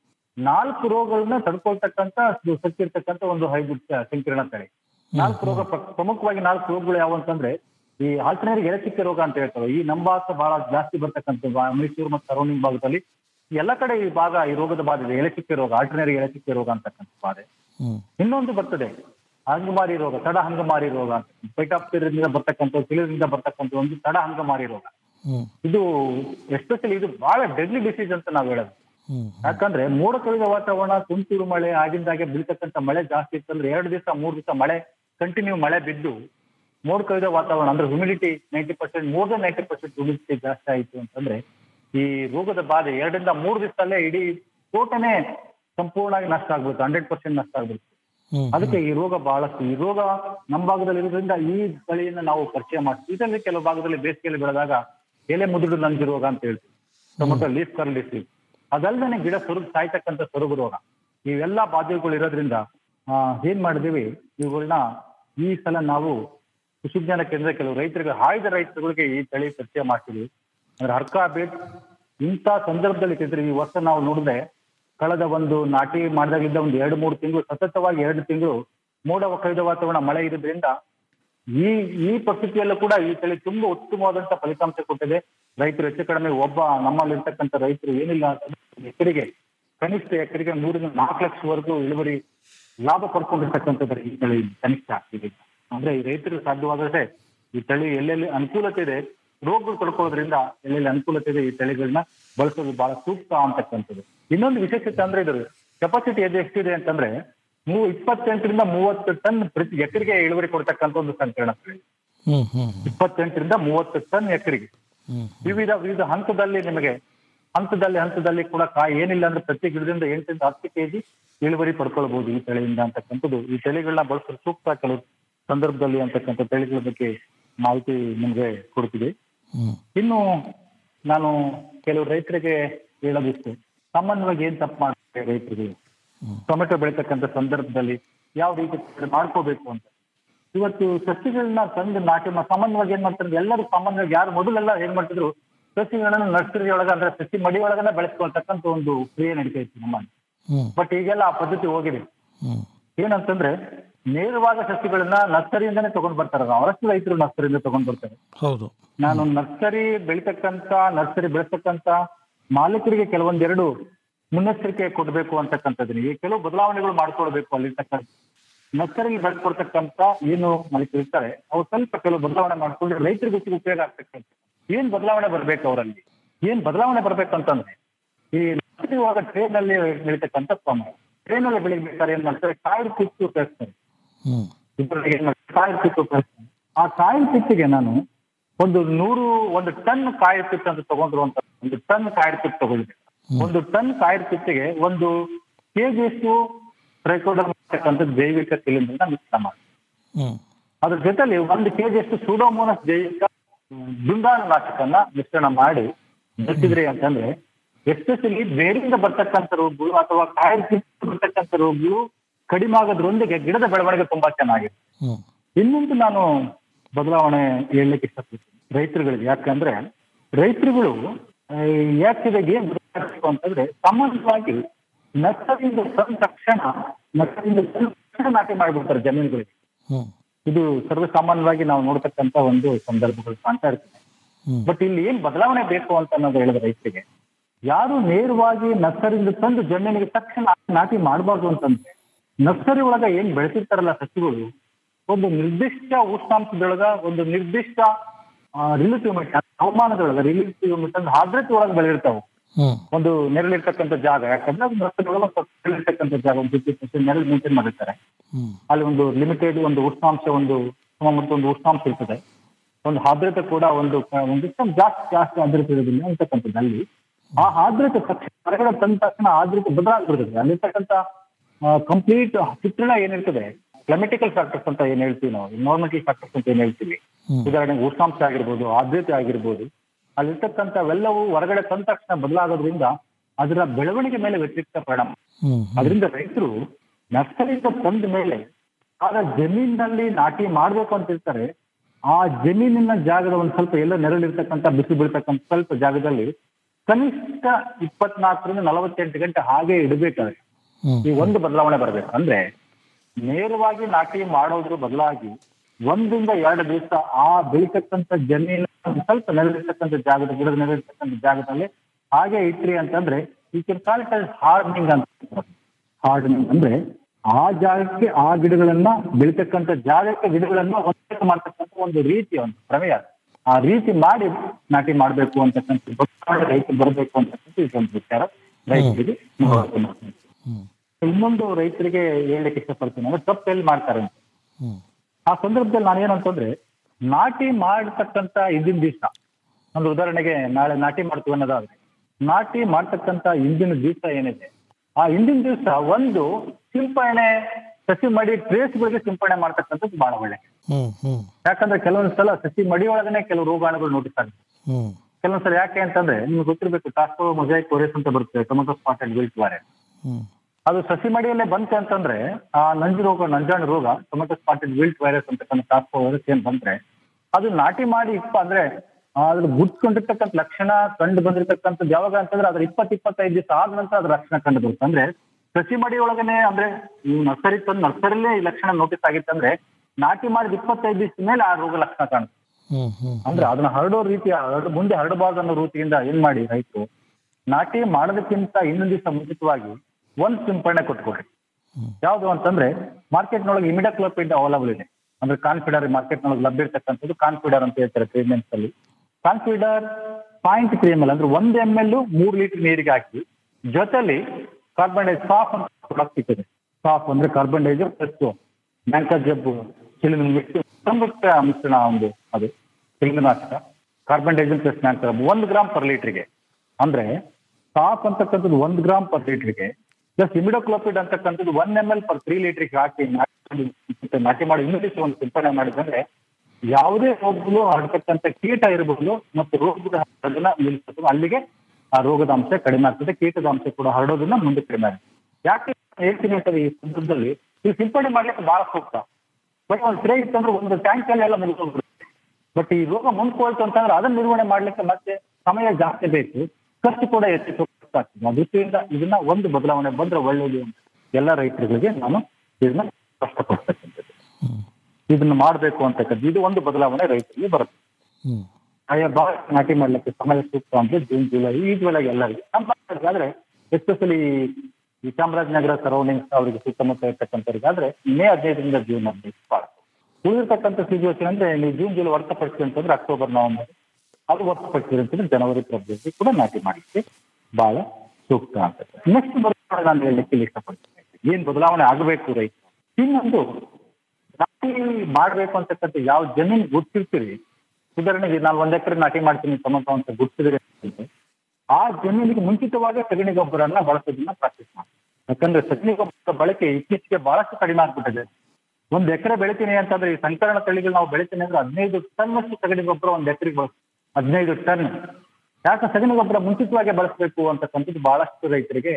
ನಾಲ್ಕು ರೋಗಗಳನ್ನ ತಡ್ಕೊಳ್ತಕ್ಕಂತ ಶಕ್ತಿ ಇರ್ತಕ್ಕಂಥ ಒಂದು ಹೈಬ್ರಿಡ್ ಸಂಕೀರ್ಣ ತಳಿ ನಾಲ್ಕು ರೋಗ ಪ್ರ- ಪ್ರಮುಖವಾಗಿ ನಾಲ್ಕು ರೋಗಗಳು ಯಾವ ಅಂತಂದ್ರೆ ಈ ಆಲ್ಟನೇರಿ ಎಲೆಚಿಕ್ಕೆ ರೋಗ ಅಂತ ಹೇಳ್ತಾರೆ ಈ ನಮ್ಮ ಭಾಗ ಬಹಳ ಜಾಸ್ತಿ ಬರ್ತಕ್ಕಂಥ ಬಾ- ಮೈಸೂರು ಮತ್ತು ಸರೌಂಡಿಂಗ್ ಭಾಗದಲ್ಲಿ ಎಲ್ಲ ಕಡೆ ಈ ಭಾಗ ಈ ರೋಗದ ಬಾಧೆ ಇದೆ ಎಲೆಚಿಕ್ಕೆ ರೋಗ ಆಲ್ಟನೇರಿ ಎಲೆಚಿಕ್ಕೆ ರೋಗ ಅಂತಕ್ಕಂಥ ಬಾಧೆ ಹ್ಮ್ ಇನ್ನೊಂದು ಬರ್ತದೆ ಹಂಗಮಾರಿ ರೋಗ ತಡ ಹಂಗಮಾರಿ ರೋಗ ಪೈಟಾಪ್ತಿರಿಂದ ಬರ್ತಕ್ಕಂಥ ತಿಳಿದಿಂದ ಬರ್ತಕ್ಕಂಥ ಒಂದು ತಡ ಹಂಗಮಾರಿ ರೋಗ ಹ್ಮ್ ಇದು ಎಸ್ಪೆಷಲಿ ಇದು ಬಹಳ ಡೆಡ್ಲಿ ಡಿಸೀಸ್ ಅಂತ ನಾವು ಹೇಳೋದು ಹ್ಮ್ ಯಾಕಂದ್ರೆ ಮೋಡ ಕವಿದ ವಾತಾವರಣ ತುಂತುರು ಮಳೆ ಆಗಿಂದಾಗೆ ಬೀಳ್ತಕ್ಕಂಥ ಮಳೆ ಜಾಸ್ತಿ ಇತ್ತಂದ್ರೆ ಎರಡು ದಿವಸ ಮೂರು ದಿವಸ ಮಳೆ ಕಂಟಿನ್ಯೂ ಮಳೆ ಬಿದ್ದು ಮೋಡ ಕವಿದ ವಾತಾವರಣ ಅಂದ್ರೆ humidity ninety percent more than ninety percent humidity ಜಾಸ್ತಿ ಆಯಿತು ಅಂತಂದ್ರೆ ಈ ರೋಗದ ಬಾಧೆ ಎರಡರಿಂದ ಮೂರು ದಿವಸದಲ್ಲೇ ಇಡೀ ತೋಟನೇ ಸಂಪೂರ್ಣವಾಗಿ ನಷ್ಟ ಆಗ್ಬಿಡುತ್ತೆ ಹಂಡ್ರೆಡ್ ಪರ್ಸೆಂಟ್ ನಷ್ಟ ಆಗ್ಬಿಡುತ್ತೆ ಹ್ಮ್ ಅದಕ್ಕೆ ಈ ರೋಗ ಬಹಳಷ್ಟು ಈ ರೋಗ ನಮ್ಮ ಭಾಗದಲ್ಲಿ ಇರೋದ್ರಿಂದ ಈ ತಳಿಯನ್ನ ನಾವು ಪರಿಚಯ ಮಾಡ್ತೀವಿ ಇದರಲ್ಲಿ ಕೆಲವು ಭಾಗದಲ್ಲಿ ಬೇಸಿಗೆಯಲ್ಲಿ ಬೆಳೆದಾಗ ಎಲೆ ಮುದುಡು ನಂಜು ರೋಗ ಅಂತ ಹೇಳ್ತೀವಿ ಟೊಮೊಟೊ ಲೀಫ್ ಕರ್ಲ್ ಡಿಸೀಸ್ ಅದಲ್ಲದೆ ಗಿಡ ಸೊರಗು ಸಾಯ್ತಕ್ಕಂಥ ಸೊರಗು ರೋಗ ಇವೆಲ್ಲ ಬಾಧೆಗಳು ಇರೋದ್ರಿಂದ ಆ, ಏನ್ ಮಾಡಿದೀವಿ ಇವುಗಳನ್ನ ಈ ಸಲ ನಾವು ಕೃಷಿ ವಿಜ್ಞಾನ ಕೇಂದ್ರ ಕೆಲವು ರೈತರಿಗೆ ಆಯ್ದ ರೈತರುಗಳಿಗೆ ಈ ತಳಿ ಪರಿಚಯ ಮಾಡ್ತೀವಿ ಅಂದ್ರೆ ಹರ್ಕ ಬೇಟ್ ಇಂಥ ಸಂದರ್ಭದಲ್ಲಿ ಇದ್ರೆ ಈ ವರ್ಷ ನಾವು ನೋಡಿದ್ರೆ ಕಳೆದ ಒಂದು ನಾಟಿ ಮಾಡಿದಾಗಿದ್ದ ಒಂದು ಎರಡು ಮೂರು ತಿಂಗಳು ಸತತವಾಗಿ ಎರಡು ತಿಂಗಳು ಮೋಡ ಕವಿದ ವಾತಾವರಣ ಮಳೆ ಇರೋದ್ರಿಂದ ಈ ಈ ಪರಿಸ್ಥಿತಿಯಲ್ಲೂ ಕೂಡ ಈ ತಳಿ ತುಂಬಾ ಉತ್ತಮವಾದಂತ ಫಲಿತಾಂಶ ಕೊಟ್ಟಿದೆ ರೈತರು ಹೆಚ್ಚು ಕಡಿಮೆ ಒಬ್ಬ ನಮ್ಮಲ್ಲಿರ್ತಕ್ಕಂಥ ರೈತರು ಏನಿಲ್ಲ ಅಂತಂದ್ರೆ ಎಕರೆಗೆ ಕನಿಷ್ಠ ಎಕರೆಗೆ ಮೂರಿಂದ ನಾಲ್ಕು ಲಕ್ಷವರೆಗೂ ಇಳುವರಿ ಲಾಭ ಪಡ್ಕೊಂಡಿರ್ತಕ್ಕಂಥದ್ದು ಈ ತಳಿ ಕನಿಷ್ಠ ಇದೆ ಅಂದ್ರೆ ಈ ರೈತರಿಗೆ ಸಾಧ್ಯವಾದ್ರೆ ಈ ತಳಿ ಎಲ್ಲೆಲ್ಲಿ ಅನುಕೂಲತೆ ಇದೆ ರೋಗಗಳು ತಡ್ಕೊಳ್ಳೋದ್ರಿಂದ ಎಲ್ಲೆಲ್ಲಿ ಅನುಕೂಲತೆ ಇದೆ ಈ ತಳಿಗಳನ್ನ ಬಳಸೋದು ಬಹಳ ಸೂಕ್ತ ಅಂತಕ್ಕಂಥದ್ದು ಇನ್ನೊಂದು ವಿಶೇಷತೆ ಅಂದ್ರೆ ಇದ್ರ ಕೆಪಾಸಿಟಿ ಎದು ಎಷ್ಟಿದೆ ಅಂತಂದ್ರೆ ಮೂ ಇಪ್ಪತ್ತೆಂಟರಿಂದ ಮೂವತ್ತು ಟನ್ ಪ್ರತಿ ಎಕರೆಗೆ ಇಳುವರಿ ಕೊಡ್ತಕ್ಕಂಥ ಒಂದು ಸಂಕೀರ್ಣ ತಳಿ. ಹ್ಮ್ ಹ್ಮ್ ಇಪ್ಪತ್ತೆಂಟರಿಂದ ಮೂವತ್ತು ಟನ್ ಎಕರೆಗೆ ಹ್ಮ್ ವಿವಿಧ ವಿವಿಧ ಹಂತದಲ್ಲಿ ನಿಮಗೆ ಹಂತದಲ್ಲಿ ಹಂತದಲ್ಲಿ ಕೂಡ ಕಾಯಿ ಏನಿಲ್ಲ ಅಂದ್ರೆ ಪ್ರತಿ ಗಿಡದಿಂದ ಎಂಟರಿಂದ ಹತ್ತು ಕೆಜಿ ಇಳುವರಿ ಪಡ್ಕೊಳ್ಬಹುದು ಈ ತಳಿಯಿಂದ ಅಂತಕ್ಕಂಥದ್ದು ಈ ತಳಿಗಳನ್ನ ಬಳಸಲು ಸೂಕ್ತ ಕೆಲವು ಸಂದರ್ಭದಲ್ಲಿ ಅಂತಕ್ಕಂಥ ತಳಿಗಳ ಬಗ್ಗೆ ಮಾಹಿತಿ ನಿಮ್ಗೆ ಕೊಡ್ತೀವಿ ಹ್ಮ್ ಇನ್ನು ನಾನು ಕೆಲವು ರೈತರಿಗೆ ಹೇಳೋದಿತ್ತು ಸಾಮಾನ್ಯವಾಗಿ ಏನ್ ತಪ್ಪು ಮಾಡ್ತಾರೆ ರೈತರಿಗೆ ಟೊಮೆಟೊ ಬೆಳೀತಕ್ಕಂಥ ಸಂದರ್ಭದಲ್ಲಿ ಯಾವ ರೀತಿ ಮಾಡ್ಕೋಬೇಕು ಅಂತ ಇವತ್ತು ಸಸಿಗಳನ್ನ ತಂದು ನಾಟಿ ಮಾ- ಸಾಮಾನ್ಯವಾಗಿ ಏನ್ ಮಾಡ್ತಾರೆ ಎಲ್ಲರೂ ಸಾಮಾನ್ಯವಾಗಿ ಯಾರು ಮೊದಲೆಲ್ಲ ಏನ್ ಮಾಡ್ತಿದ್ರು ಸಸಿಗಳನ್ನ ನರ್ಸರಿ ಒಳಗ ಅಂದ್ರೆ ಸಸಿ ಮಡಿ ಒಳಗನೆ ಬೆಳೆಸ್ಕೊಳ್ತಕ್ಕಂಥ ಒಂದು ಕ್ರಿಯೆ ನಡೀತಾ ಇತ್ತು ನಮ್ಮಲ್ಲಿ ಹ್ಮ್ ಬಟ್ ಈಗೆಲ್ಲ ಆ ಪದ್ಧತಿ ಹೋಗಿದೆ ಹ್ಮ್ ಏನಂತಂದ್ರೆ ನೇರವಾದ ಸಸಿಗಳನ್ನ ನರ್ಸರಿಯಿಂದಾನೇ ತಗೊಂಡ್ ಬರ್ತಾರೆ ಅವರಷ್ಟು ರೈತರು ನರ್ಸರಿಯಿಂದ ತಗೊಂಡ್ ಬರ್ತಾರೆ ಹೌದು ನಾನು ನರ್ಸರಿ ಬೆಳಿತಕ್ಕಂತ ನರ್ಸರಿ ಬೆಳೆಸ್ತಕ್ಕಂತ ಮಾಲೀಕರಿಗೆ ಕೆಲವೊಂದೆರಡು ಮುನ್ನೆಚ್ಚರಿಕೆ ಕೊಡಬೇಕು ಅಂತಕ್ಕಂಥದ್ದು ಈ ಕೆಲವು ಬದಲಾವಣೆಗಳು ಮಾಡ್ಕೊಳ್ಬೇಕು ಅಲ್ಲಿರ್ತಕ್ಕಂಥ ನರ್ಸರಿ ಬೆಳೆಸ್ಕೊಡ್ತಕ್ಕಂತ ಏನು ಮಾಲೀಕರು ಇರ್ತಾರೆ ಅವ್ರು ಸ್ವಲ್ಪ ಕೆಲವು ಬದಲಾವಣೆ ಮಾಡ್ಕೊಂಡ್ರೆ ರೈತರಿಗೆ ಹೆಚ್ಚಿಗೆ ಉಪಯೋಗ ಆಗ್ತಕ್ಕಂಥ ಏನ್ ಬದಲಾವಣೆ ಬರ್ಬೇಕು ಅವರಲ್ಲಿ ಏನ್ ಬದಲಾವಣೆ ಬರ್ಬೇಕಂತಂದ್ರೆ ಈ ನರ್ಸರಿ ಒಳಗ ಟ್ರೇನ್ ಅಲ್ಲಿ ಬೆಳಿತಕ್ಕಂಥ ಪ್ರಮಾಣ ಟ್ರೇನ್ ಅಲ್ಲಿ ಬೆಳಿಬೇಕಾದ್ರೆ ಏನ್ ಮಾಡ್ತಾರೆ ಕಾಯಿಲ್ ಕಿತ್ತು ಉಪಯೋಗಿಸ್ತಾರೆ ಹ್ಮ್ ಇಬ್ಬರಿಗೆ ಏನ್ ಮಾಡ್ತಾರೆ ಕಾಯಿಲ್ ಕಿತ್ತು ಉಪಯೋಗಿಸ್ತಾರೆ ಆ ಕಾಯಿಲ್ ಕಿತ್ತಿಗೆ ನಾನು ಒಂದು ನೂರು ಒಂದು ಟನ್ ಕಾಯಿಲ್ ಕಿತ್ತು ಅಂತ ತಗೊಂಡ್ರು ಅಂತ ಒಂದು ಟನ್ ಕಾಯಿಲ್ ಕಿತ್ತು ತಗೊಂಡಿದ್ದೆ ಒಂದು ಟನ್ ಕಾಯಿಲ್ ಕಿತ್ತಿಗೆ ಒಂದು ಕೆಜಿಯಷ್ಟು ಟ್ರೈಕೋಡರ್ಮ ಅಂತಕ್ಕಂಥ ಜೈವಿಕ ಶಿಲೀಂಧ್ರನ ಮಿಶ್ರ ಮಾಡಿ ಹ್ಮ್ ಅದ್ರ ಜೊತೆಲಿ ಒಂದು ಕೆಜಿಯಷ್ಟು ಸೂಡೋಮೋನಸ್ ಜೈವಿಕ ದುಂಡಾಣು ನಾಶಕನ್ನ ಮಿಶ್ರಣ ಮಾಡಿ ಬೆಳೆಸಿದ್ರಿ ಅಂತಂದ್ರೆ ಎಸ್ಪೆಷಲಿ ಬೇರಿಂದ ಬರ್ತಕ್ಕಂಥ ರೋಗಗಳು ಅಥವಾ ಕಾಯಿಲ್ ಕಿತ್ತು ಬರ್ತಕ್ಕಂಥ ರೋಗಗಳು ಕಡಿಮೆ ಆಗೋದ್ರೊಂದಿಗೆ ಗಿಡದ ಬೆಳವಣಿಗೆ ತುಂಬಾ ಚೆನ್ನಾಗಿದೆ ಹ್ಮ್ ಇನ್ನೊಂದು ನಾನು ಬದಲಾವಣೆ ಹೇಳಲಿಕ್ಕೆ ಇಷ್ಟಪಡ್ತೀನಿ ರೈತರುಗಳಿಗೆ ಯಾಕಂದ್ರೆ ರೈತರುಗಳು ಆ, ಯಾಕಿದೆ ಏನ್ ಬದಲಾಯಿಸಬೇಕು ಅಂತಂದ್ರೆ ಸಾಮಾನ್ಯವಾಗಿ ನರ್ಸರಿಯಿಂದ ತಂದ ತಕ್ಷಣ ನರ್ಸರಿಯಿಂದ ತಂದ ತಕ್ಷಣ ನಾಟಿ ಮಾಡಿಬಿಡ್ತಾರೆ ಜಮೀನುಗಳಿಗೆ ಹ್ಮ್ ಇದು ಸರ್ವಸಾಮಾನ್ಯವಾಗಿ ನಾವು ನೋಡ್ತಕ್ಕಂತ ಒಂದು ಸಂದರ್ಭಗಳು ಕಾಣ್ತಾ ಇರ್ತದೆ ಹ್ಮ್ ಬಟ್ ಇಲ್ಲಿ ಏನ್ ಬದಲಾವಣೆ ಬೇಕು ಅಂತ ಅನ್ನೋದು ಹೇಳಿದ ರೈತರಿಗೆ ಯಾರು ನೇರವಾಗಿ ನರ್ಸರಿಯಿಂದ ತಂದು ಜಮೀನಿಗೆ ತಕ್ಷಣ ನಾಟಿ ಮಾಡಬಾರ್ದು ಅಂತಂದ್ರೆ ನರ್ಸರಿ ಒಳಗ ಏನ್ ಬೆಳೆಸಿರ್ತಾರಲ್ಲ ಸಸಿಗಳು ಒಂದು ನಿರ್ದಿಷ್ಟ ಉಷ್ಣಾಂಶದೊಳಗ ಒಂದು ನಿರ್ದಿಷ್ಟ ರಿಲೇಟಿವ್ ಹವಾಮಾನದೊಳಗ ರಿಲೇಟಿವ್ ಅಂದ್ರೆ ಆರ್ದ್ರತೆ ಒಳಗೆ ಬೆಳೆದಿರ್ತಾವೆ ಹ್ಮ್ ಒಂದು ನೆರಳಿರ್ತಕ್ಕಂಥ ಜಾಗ ಯಾಕಂದ್ರೆ ಅದು ನರ್ಸರಿ ಒಳಗೆ ಒಂದು ಸ್ವಲ್ಪ ನೆರಳಿರ್ತಕ್ಕಂಥ ಜಾಗ ಒಂದು ಫಿಫ್ಟಿ ಪರ್ಸೆಂಟ್ ನೆರಳು ಮೇಂಟೈನ್ ಮಾಡಿರ್ತಾರೆ ಹ್ಮ್ ಅಲ್ಲಿ ಒಂದು ಲಿಮಿಟೆಡ್ ಒಂದು ಉಷ್ಣಾಂಶ ಒಂದು ಸಮ ಮತ್ತು ಒಂದು ಉಷ್ಣಾಂಶ ಇರ್ತದೆ ಒಂದು ಆರ್ದ್ರತೆ ಕೂಡ ಒಂದು ಕ- ಒಂದು ಸ್ವಲ್ಪ ಜಾಸ್ತಿ ಜಾಸ್ತಿ ಆರ್ದ್ರತೆ ಇರೋದಿಲ್ಲ ಅಂತಕ್ಕಂಥದ್ದು ಅಲ್ಲಿ ಆ ಆರ್ದ್ರತೆ ತಕ್ಷಣ ಹೊರಗಡೆ ತಂದ ತಕ್ಷಣ ಆರ್ದ್ರತೆ ಬದಲಾಗ್ಬಿಡ್ತದೆ ಅಲ್ಲಿರ್ತಕ್ಕಂಥ ಕಂಪ್ಲೀಟ್ ಚಿತ್ರಣ ಏನಿರ್ತದೆ ಕ್ಲಮೆಟಿಕಲ್ ಫ್ಯಾಕ್ಟರ್ಸ್ ಅಂತ ಏನ್ ಹೇಳ್ತೀವಿ ನಾವು ಎನ್ವೈರನ್ಮೆಂಟಲ್ ಫ್ಯಾಕ್ಟರ್ಸ್ ಅಂತ ಏನ್ ಹೇಳ್ತೀವಿ ಹ್ಮ್. ಉದಾಹರಣೆಗೆ ಉಷ್ಣಾಂಶ ಆಗಿರ್ಬೋದು ಆರ್ದ್ರತೆ ಆಗಿರ್ಬೋದು ಅಲ್ಲಿರ್ತಕ್ಕಂಥವೆಲ್ಲವೂ ಹೊರಗಡೆ ತಂದ ತಕ್ಷಣ ಬದಲಾಗೋದ್ರಿಂದ ಅದರ ಬೆಳವಣಿಗೆ ಮೇಲೆ ವ್ಯತಿರಿಕ್ತ ಪರಿಣಾಮ ಹ್ಮ್ ಅದರಿಂದ ರೈತರು ನರ್ಸರಿಯಿಂದ ತಂದ ಮೇಲೆ ಆಗ ಜಮೀನಿನಲ್ಲಿ ನಾಟಿ ಮಾಡ್ಬೇಕು ಅಂತ ಇರ್ತಾರೆ ಆ ಜಮೀನಿನ ಜಾಗದ ಒಂದು ಸ್ವಲ್ಪ ಎಲ್ಲ ನೆರಳಿರ್ತಕ್ಕಂಥ ಬಿಸಿ ಬೀಳ್ತಕ್ಕಂಥ ಸ್ವಲ್ಪ ಜಾಗದಲ್ಲಿ ಕನಿಷ್ಠ ಇಪ್ಪತ್ನಾಲ್ಕರಿಂದ ನಲವತ್ತೆಂಟು ಗಂಟೆ ಹಾಗೆ ಇಡಬೇಕಾದ್ರೆ ಹ್ಮ್ ಈ ಒಂದು ಬದಲಾವಣೆ ಬರಬೇಕು ಅಂದ್ರೆ ನೇರವಾಗಿ ನಾಟಿ ಮಾಡೋದ್ರ ಬದಲಾಗಿ ಒಂದಿಂದ ಎರಡು ದಿವಸ ಆ ಬೆಳಿತಕ್ಕಂಥ ಜಮೀನು ಒಂದು ಸ್ವಲ್ಪ ನೆರಳಿರ್ತಕ್ಕಂಥ ಜಾಗದ ಗಿಡದ ನೆರಳಿರ್ತಕ್ಕಂಥ ಜಾಗದಲ್ಲಿ ಹಾಗೆ ಇಟ್ರಿ ಅಂತಂದ್ರೆ ಈ ಕೆನ್ ಕಾಲ್ ಇಟ್ ಹಾರ್ಡನಿಂಗ್ ಅಂತ ಹಾರ್ಡನಿಂಗ್ ಅಂದ್ರೆ ಆ ಜಾಗಕ್ಕೆ ಆ ಗಿಡಗಳನ್ನ ಬೆಳಿತಕ್ಕಂಥ ಜಾಗಕ್ಕೆ ಗಿಡಗಳನ್ನ ಹೊಂದಾಣಿಕೆ ಮಾಡ್ತಕ್ಕಂಥ ಒಂದು ರೀತಿ ಒಂದು ಪ್ರಮೇಯ ಅದು. ಆ ರೀತಿ ಮಾಡಿ ನಾಟಿ ಮಾಡ್ಬೇಕು ಅಂತಕ್ಕಂಥ ಗೊತ್ತಾದ ರೈತ ಬರಬೇಕು ಅಂತಕ್ಕಂಥ ಇದೊಂದು ವಿಚಾರ ರೈತರಿಗೆ ಮನವರಿಕೆ ಮಾಡ್ತೀನಿ. ಇನ್ನೊಂದು ರೈತರಿಗೆ ಹೇಳಲಿಕ್ಕೆ ಇಷ್ಟಪಡ್ತೀನಿ ಅಂದ್ರೆ ತಪ್ಪು ಎಲ್ಲಿ ಮಾಡ್ತಾರೆ ಅಂತ ಆ ಸಂದರ್ಭದಲ್ಲಿ ನಾನೇನಂತಂದ್ರೆ ನಾಟಿ ಮಾಡತಕ್ಕಂತ ಹಿಂದಿನ ದಿವಸ ಒಂದು ಉದಾಹರಣೆಗೆ ನಾಳೆ ನಾಟಿ ಮಾಡ್ತೀವಿ ಅನ್ನೋದಾದ್ರೆ ನಾಟಿ ಮಾಡ್ತಕ್ಕಂತ ಹಿಂದಿನ ದಿವಸ ಏನಿದೆ ಆ ಹಿಂದಿನ ದಿವಸ ಒಂದು ಸಿಂಪರಣೆ ಸಸಿ ಮಡಿ ಟ್ರೇಸ್ಗಳಿಗೆ ಸಿಂಪರಣೆ ಮಾಡ್ತಕ್ಕಂಥದ್ದು ಬಹಳ ಒಳ್ಳೆ ಹ್ಮ್ ಹ್ಮ್ ಯಾಕಂದ್ರೆ ಕೆಲವೊಂದು ಸಲ ಸಸಿ ಮಡಿ ಒಳಗನೆ ಕೆಲವು ರೋಗಾಣುಗಳು ನೋಟಿಸ್ ಆಗುತ್ತೆ ಹ್ಮ್ ಕೆಲವೊಂದ್ಸಲ ಯಾಕೆ ಅಂತಂದ್ರೆ ನಿಮ್ಗೆ ಗೊತ್ತಿರ್ಬೇಕು ಟಾಸ್ಕೋ ಮೊಸೈಕ್ ಕೊರೇಸ್ ಅಂತ ಬರುತ್ತೆ ಟೊಮೊಟೊ ಸ್ಪಾಟೆಡ್ ವಿಲ್ಟ್ ವಾರೆ ಹ್ಮ್ ಅದು ಸಸಿ ಮಡಿಯಲ್ಲೇ ಬಂತು ಅಂತಂದ್ರೆ ಆ ನಂಜು ರೋಗ ನಂಜಾಣು ರೋಗ ಟೊಮೆಟೊ ಸ್ಪಾಟೆಡ್ ವಿಲ್ಟ್ ವೈರಸ್ ಅಂತಕ್ಕಂಥ ಟಾಸ್ಕೋ ವೈರಸ್ ಏನ್ ಬಂದ್ರೆ ಅದು ನಾಟಿ ಮಾಡಿ ಇಪ್ಪ ಅಂದ್ರೆ ಆ, ಅದ್ರ ಗುರ್ತ್ಕೊಂಡಿರ್ತಕ್ಕಂಥ ಲಕ್ಷಣ ಕಂಡು ಬಂದಿರತಕ್ಕಂಥದ್ದು ಯಾವಾಗ ಅಂತಂದ್ರೆ ಅದ್ರ ಇಪ್ಪತ್ ಇಪ್ಪತ್ತೈದು ದಿವಸ ಆದ ನಂತರ ಅದ್ರ ಲಕ್ಷಣ ಕಂಡು ಬರುತ್ತೆ ಅಂದ್ರೆ ಸಸಿ ಮಡಿ ಒಳಗನೆ ಅಂದ್ರೆ ನೀವು ನರ್ಸರಿ ತಂದು ನರ್ಸರಿಲೇ ಈ ಲಕ್ಷಣ ನೋಟಿಸ್ ಆಗಿತ್ತಂದ್ರೆ ನಾಟಿ ಮಾಡಿದ ಇಪ್ಪತ್ತೈದು ದಿವಸದ ಮೇಲೆ ಆ ರೋಗ ಲಕ್ಷಣ ಕಾಣುತ್ತೆ ಹ್ಮ್ ಹ್ಮ್ ಅಂದ್ರೆ ಅದನ್ನ ಹರಡೋ ರೀತಿಯ ಹರಡ್- ಮುಂದೆ ಹರಡಬಾರ್ದು ಅನ್ನೋ ರೀತಿಯಿಂದ ಏನ್ ಮಾಡಿ ರೈತರು ನಾಟಿ ಮಾಡೋದಕ್ಕಿಂತ ಇನ್ನೊಂದ್ ದಿವಸ ಮುಂಚಿತವಾಗಿ ಒಂದ್ ಸಿಂಪರಣೆ ಕೊಟ್ಕೊಡ್ರಿ ಯಾವ್ದು ಅಂತಂದ್ರೆ ಮಾರ್ಕೆಟ್ನೊಳಗೆ ಇಮಿಡಾಕ್ಲೋಪಿಡ್ ಅವೈಲಬಲ್ ಇದೆ ಅಂದ್ರೆ ಕಾನ್ಫಿಡರ್ ಮಾರ್ಕೆಟ್ನೊಳಗೆ ಲಭ್ಯ ಇರ್ತಕ್ಕಂಥದ್ದು ಕಾನ್ಫಿಡರ್ ಅಂತ ಹೇಳ್ತಾರೆ ಟ್ರೀಟ್ಮೆಂಟ್ಸ್ ಅಲ್ಲಿ Confidor point three M L ಅಂದ್ರೆ ಒಂದ್ ಎಮ್ ಎಲ್ ಮೂರ್ ಲೀಟರ್ ನೀರಿಗೆ ಹಾಕಿ ಜೊತೆಲಿ ಕಾರ್ಬನ್ ಡೈ ಸಾಫ್ ಅಂತ product ಸಿಗ್ತದೆ ಸಾಫ್ ಅಂದ್ರೆ carbendazim plus mancozeb ಚಿಲಿನ ಮಿಕ್ಸ್ ಸಂಯುಕ್ತ ಮಿಶ್ರಣ ಒಂದು ಅದು ಶಿಲೀಂಧ್ರನಾಶಕ ಕಾರ್ಬನ್ ಡೈಜನ್ ಪ್ಲಸ್ ಮ್ಯಾಂಕ ಜಬ್ಬು ಒಂದು ಗ್ರಾಮ್ ಪರ್ ಲೀಟರ್ಗೆ ಅಂದ್ರೆ ಸಾಫ್ ಅಂತಕ್ಕಂಥದ್ದು ಒಂದ್ ಗ್ರಾಮ್ ಪರ್ ಲೀಟರ್ಗೆ ಪ್ಲಸ್ ಇಮಿಡೋಕ್ಲೋಪಿಡ್ ಅಂತಕ್ಕಂಥದ್ದು one M L per three ಲೀಟರ್ಗೆ ಹಾಕಿ ನಾಟಿ ಮಾಡಿ- ನಾಟಿ ಮಾಡಿ ಇನ್ನೂ ದಿವಸ ಒಂದು ಸಿಂಪಡಣೆ ಮಾಡಿದ್ರೆ ಯಾವುದೇ ರೋಗಗಳು ಹರಡ್ತಕ್ಕಂಥ ಕೀಟ ಇರಬಹುದು ಮತ್ತು ರೋಗದ ಹರಡೋದನ್ನ ನಿಲ್ಲಿಸೋದು ಅಲ್ಲಿಗೆ ಆ ರೋಗದ ಅಂಶ ಕಡಿಮೆ ಆಗ್ತದೆ ಕೀಟದ ಅಂಶ ಕೂಡ ಹರಡೋದನ್ನ ಮುಂದೆ ಕಡಿಮೆ ಆಗುತ್ತೆ ಯಾಕೆ ನಾನ್ ಹೇಳ್ತೀನಿ ಅಂತಂದ್ರೆ ಈ ಸಂದರ್ಭದಲ್ಲಿ ಈ ಸಿಂಪಡಣೆ ಮಾಡ್ಲಿಕ್ಕೆ ಬಹಳ ಸೂಕ್ತ ಬಟ್ ಒಂದು ಸ್ಪ್ರೇ ಇತ್ತಂದ್ರೆ ಒಂದು ಟ್ಯಾಂಕ್ ಅಲ್ಲಿ ಎಲ್ಲ ಮುಗಿದೋಗ್ಬಿಡುತ್ತೆ ಬಟ್ ಈ ರೋಗ ಮುಂದ್ಕೊಳ್ತು ಅಂತಂದ್ರೆ ಅದನ್ನ ನಿರ್ವಹಣೆ ಮಾಡ್ಲಿಕ್ಕೆ ಮತ್ತೆ ಸಮಯ ಜಾಸ್ತಿ ಬೇಕು ಖರ್ಚು ಕೂಡ ಹೆಚ್ಚು ಆಗ್ತದೆ ಆ ದೃಷ್ಟಿಯಿಂದ ಇದನ್ನ ಒಂದು ಬದಲಾವಣೆ ಬಂದ್ರೆ ಒಳ್ಳೆಯದು ಅಂತ ಎಲ್ಲ ರೈತರುಗಳಿಗೆ ನಾನು ಇದನ್ನ ಸ್ಪಷ್ಟಪಡ್ತಕ್ಕಂಥದ್ದು ಇದನ್ನ ಮಾಡಬೇಕು ಅಂತಕ್ಕಂಥದ್ದು ಇದು ಒಂದು ಬದಲಾವಣೆ ರೈತರಿಗೆ ಬರುತ್ತೆ ಹ್ಮ್ ಆಯಾ ಭಾಗ ನಾಟಿ ಮಾಡ್ಲಿಕ್ಕೆ ಸಮಯ ಸೂಕ್ತ ಅಂದ್ರೆ ಜೂನ್ ಜುಲೈ ಈ ವೇಳೆಗೆ ಎಲ್ಲರಿಗೆ ಆದ್ರೆ ಎಸ್ಪೆಷಲಿ ಈ ಚಾಮರಾಜನಗರ ಸರೌಂಡಿಂಗ್ಸ್ ಅವರಿಗೆ ಸುತ್ತಮುತ್ತ ಇರ್ತಕ್ಕಂಥವ್ರಿಗಾದ್ರೆ ಮೇ ಹದಿನೈದರಿಂದ ಜೂನ್ ಹದಿನೈದು ಪಾಡ ಉಳಿದಿರ್ತಕ್ಕಂಥ ಸಿಚುವೇಶನ್ ಅಂದ್ರೆ ನೀವು ಜೂನ್ ಜುಲೈ ಹೊರತುಪಡಿಸಿ ಅಂತಂದ್ರೆ ಅಕ್ಟೋಬರ್ ನವೆಂಬರ್ ಅದು ಹೊರತುಪಡಿಸಿ ಅಂತಂದ್ರೆ ಜನವರಿ ಫೆಬ್ರವರಿ ಕೂಡ ನಾಟಿ ಮಾಡಲಿಕ್ಕೆ ಬಹಳ ಸೂಕ್ತ ಅಂತ ನೆಕ್ಸ್ಟ್ ಬದಲಾವಣೆ ನಾನು ಹೇಳಲಿಕ್ಕೆ ಇಲ್ಲಿ ಇಷ್ಟಪಡ್ತೀನಿ ಏನ್ ಬದಲಾವಣೆ ಆಗಬೇಕು ರೈತ ಇನ್ನೊಂದು ನಾಟಿ ಮಾಡ್ಬೇಕು ಅಂತಕ್ಕಂಥ ಯಾವ ಜಮೀನ್ ಗೊತ್ತಿರ್ತೀರಿ ಉದಾಹರಣೆಗೆ ನಾನು ಒಂದ್ ಎಕರೆ ನಾಟಿ ಮಾಡ್ತೀನಿ ಟೊಮೊಟೊ ಅಂತ ಗೊತ್ತಿದ್ರೆ ಆ ಜಮೀನಿಗೆ ಮುಂಚಿತವಾಗಿ ಸಗಣಿ ಗೊಬ್ಬರನ್ನ ಬಳಸೋದನ್ನ ಪ್ರಾಕ್ಟೀಸ್ ಮಾಡಿ ಯಾಕಂದ್ರೆ ಸಗಣಿ ಗೊಬ್ಬರ ಬಳಕೆ ಇತ್ತೀಚೆಗೆ ಬಹಳಷ್ಟು ಕಡಿಮೆ ಆಗ್ಬಿಟ್ಟಿದೆ ಒಂದ್ ಎಕರೆ ಬೆಳಿತೀನಿ ಅಂತಂದ್ರೆ ಈ ಸಂಕರಣ ತಳಿಗಳು ನಾವು ಬೆಳಿತೀನಿ ಅಂದ್ರೆ ಹದಿನೈದು ಟನ್ ಅಷ್ಟು ಸಗಣಿ ಗೊಬ್ಬರ ಒಂದ್ ಎಕರೆಗೆ ಬಳಸ್ ಹದಿನೈದು ಟನ್ ಯಾಕೆ ಸಗಣಿ ಗೊಬ್ಬರ ಮುಂಚಿತವಾಗಿ ಬಳಸಬೇಕು ಅಂತಕ್ಕಂಥದ್ದು ಬಹಳಷ್ಟು ರೈತರಿಗೆ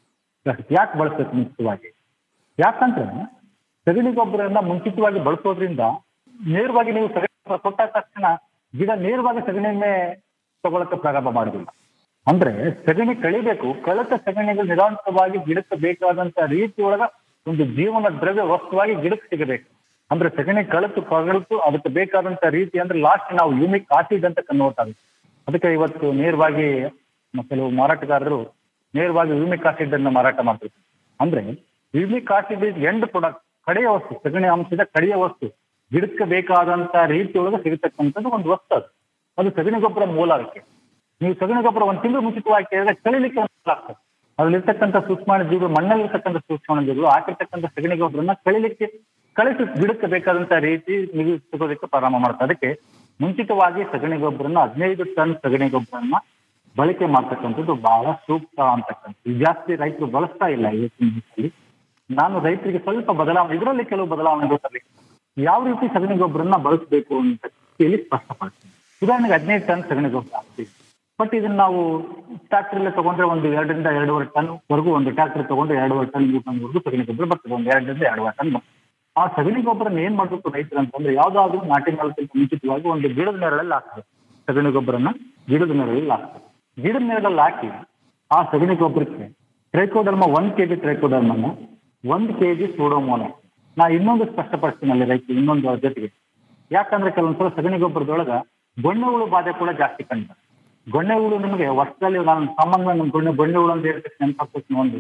ಯಾಕೆ ಬಳಸಬೇಕು ಮುಂಚಿತವಾಗಿ ಯಾಕಂದ್ರೆ ಸಗಣಿ ಗೊಬ್ಬರನ್ನ ಮುಂಚಿತವಾಗಿ ಬಳಸೋದ್ರಿಂದ ನೇರವಾಗಿ ನೀವು ಸಗಣಿ ಗೊಬ್ಬರ ಕೊಟ್ಟ ತಕ್ಷಣ ಗಿಡ ನೇರವಾಗಿ ಸಗಣಿಯನ್ನೇ ತಗೊಳಕ್ಕೆ ಪ್ರಾರಂಭ ಮಾಡುದಿಲ್ಲ ಅಂದ್ರೆ ಸಗಣಿ ಕಳಿಬೇಕು ಕಳೆತ ಸಗಣಿಗಳು ನಿರಂತರವಾಗಿ ಗಿಡಕ್ಕೆ ಬೇಕಾದಂತ ರೀತಿ ಒಳಗ ಒಂದು ಜೀವನ ದ್ರವ್ಯ ವಸ್ತುವಾಗಿ ಗಿಡಕ್ಕೆ ಸಿಗಬೇಕು ಅಂದ್ರೆ ಸಗಣಿ ಕಳೆತು ಕಳೆತು ಅದಕ್ಕೆ ಬೇಕಾದಂತ ರೀತಿ ಅಂದ್ರೆ ಲಾಸ್ಟ್ ನಾವು ಯೂಮಿಕ್ ಆಸಿಡ್ ಅಂತ ಕನ್ವರ್ಟ್ ಆಗುತ್ತೆ ಅದಕ್ಕೆ ಇವತ್ತು ನೇರವಾಗಿ ಮ- ಕೆಲವು ಮಾರಾಟಗಾರರು ನೇರವಾಗಿ ಯೂಮಿಕ್ ಆಸಿಡ್ ಅನ್ನ ಮಾರಾಟ ಮಾಡ್ತಿರ್ತಾರೆ ಅಂದ್ರೆ humic acid is end product ಕಡೆಯ ವಸ್ತು ಸಗಣಿ ಅಂಶದ ಕಡೆಯ ವಸ್ತು ಗಿಡಕ್ಕೆ ಬೇಕಾದಂತ ರೀತಿ ಒಳಗೆ ಸಿಗತಕ್ಕಂಥದ್ದು ಒಂದು ವಸ್ತು ಅದು ಅದು ಸಗಣಿ ಗೊಬ್ಬರ ಮೂಲ ಅದಕ್ಕೆ ನೀವು ಸಗಣಿ ಗೊಬ್ಬರ ಒಂದು ತಿಂಗಳು ಮುಂಚಿತವಾಗಿ ಕೇಳಿದ್ರೆ ಕಳಿಲಿಕ್ಕೆ ಅನುಕೂಲ ಆಗ್ತದೆ ಅದ್ರಲ್ಲಿರ್ತಕ್ಕಂಥ ಸೂಕ್ಷ್ಮಾಣು ಜೀವಿಗಳು ಮಣ್ಣಲ್ಲಿರ್ತಕ್ಕಂಥ ಸೂಕ್ಷ್ಮಾಣು ಜೀವಿಗಳು ಹಾಕಿರ್ತಕ್ಕಂಥ ಸಗಣಿ ಗೊಬ್ಬರನ್ನ ಕಳಿಲಿಕ್ಕೆ ಕಳಿಸಿ ಗಿಡಕ್ಕೆ ಬೇಕಾದಂತ ರೀತಿ ನೀವು ಸಿಗೋದಕ್ಕೆ ಪ್ರಾರಂಭ ಮಾಡುತ್ತೆ ಅದಕ್ಕೆ ಮುಂಚಿತವಾಗಿ ಸಗಣಿ ಗೊಬ್ಬರನ್ನ ಹದಿನೈದು ಟನ್ ಸಗಣಿ ಗೊಬ್ಬರನ್ನ ಬಳಕೆ ಮಾಡ್ತಕ್ಕಂಥದ್ದು ಬಹಳ ಸೂಕ್ತ ಅಂತಕ್ಕಂಥದ್ದು ಜಾಸ್ತಿ ರೈತರು ಬಳಸ್ತಾ ಇಲ್ಲ ಇವತ್ತಿನ ದಿವಸದಲ್ಲಿ ನಾನು ರೈತರಿಗೆ ಸ್ವಲ್ಪ ಬದಲಾವಣೆ ಇದರಲ್ಲಿ ಕೆಲವು ಬದಲಾವಣೆಗಳು ತರಲಿಕ್ಕೆ ಯಾವ ರೀತಿ ಸಗಣಿ ಗೊಬ್ಬರನ್ನ ಬಳಸಬೇಕು ಅಂತ ಹೇಳಿ ಸ್ಪಷ್ಟಪಡ್ತೀನಿ ಉದಾಹರಣೆಗೆ ಹದಿನೈದು ಟನ್ ಸಗಣಿ ಗೊಬ್ಬರ ಹಾಕ್ತೀವಿ ಬಟ್ ಇದನ್ನ ನಾವು ಟ್ರಾಕ್ಟರ್ ಅಲ್ಲೇ ತಗೊಂಡ್ರೆ ಒಂದು ಎರಡರಿಂದ ಎರಡೂವರೆ ಟನ್ ವರೆಗೂ ಒಂದು ಟ್ರಾಕ್ಟರ್ ತಗೊಂಡ್ರೆ ಎರಡೂವರೆ ಟನ್ ಮೂರು ಟನ್ ವರೆಗೂ ಸಗಣಿ ಗೊಬ್ಬರ ಬರ್ತದೆ ಒಂದು ಎರಡರಿಂದ ಎರಡೂವರೆ ಟನ್ ಬರ್ತದೆ. ಆ ಸಗಣಿ ಗೊಬ್ಬರನ ಏನ್ ಮಾಡ್ಬೇಕು ರೈತರು ಅಂತಂದ್ರೆ ಯಾವ್ದಾದ್ರು ನಾಟಿ ಮಾಡೋದಕ್ಕಿಂತ ಮುಂಚಿತವಾಗಿ ಒಂದು ಗಿಡದ ನೆರಳಲ್ಲಿ ಹಾಕ್ತಾರೆ ಸಗಣಿ ಗೊಬ್ಬರನ ಗಿಡದ ನೆರಳಲ್ಲಿ ಹಾಕ್ತಾರೆ ಗಿಡದ ನೆರಳಲ್ಲಿ ಹಾಕಿ ಆ ಸಗಣಿ ಗೊಬ್ಬರಕ್ಕೆ ಟ್ರೈಕೋಡರ್ಮ ಒಂದ್ ಕೆಜಿ ಟ್ರೈಕೋಡರ್ಮನ್ನ ಒಂದ್ ಕೆಜಿ ಸೂಡೋಮೋನ ನಾ ಇನ್ನೊಂದು ಸ್ಪಷ್ಟಪಡಿಸ್ತೀನಿ ಅಲ್ಲಿ ರೈತ ಇನ್ನೊಂದು ಅದ್ರ ಜೊತೆಗೆ ಯಾಕಂದ್ರೆ ಕೆಲವೊಂದ್ಸಲ ಸಗಣಿ ಗೊಬ್ಬರದೊಳಗ ಗೊಣ್ಣೆ ಹುಳು ಬಾಧೆ ಕೂಡ ಜಾಸ್ತಿ ಕಂಡು ಗೊಣ್ಣೆ ಹುಳು ನಿಮಗೆ ವರ್ಷದಲ್ಲಿ ನಾನು ಸಾಮಾನ್ಯ ನಮ್ಮ ಗೊಣ್ಣೆ ಗೊಣ್ಣೆ ಹುಳು ಅಂತ ಹೇಳ್ತಕ್ಕ ನೆನಪಾಗ್ತದೆ ಒಂದು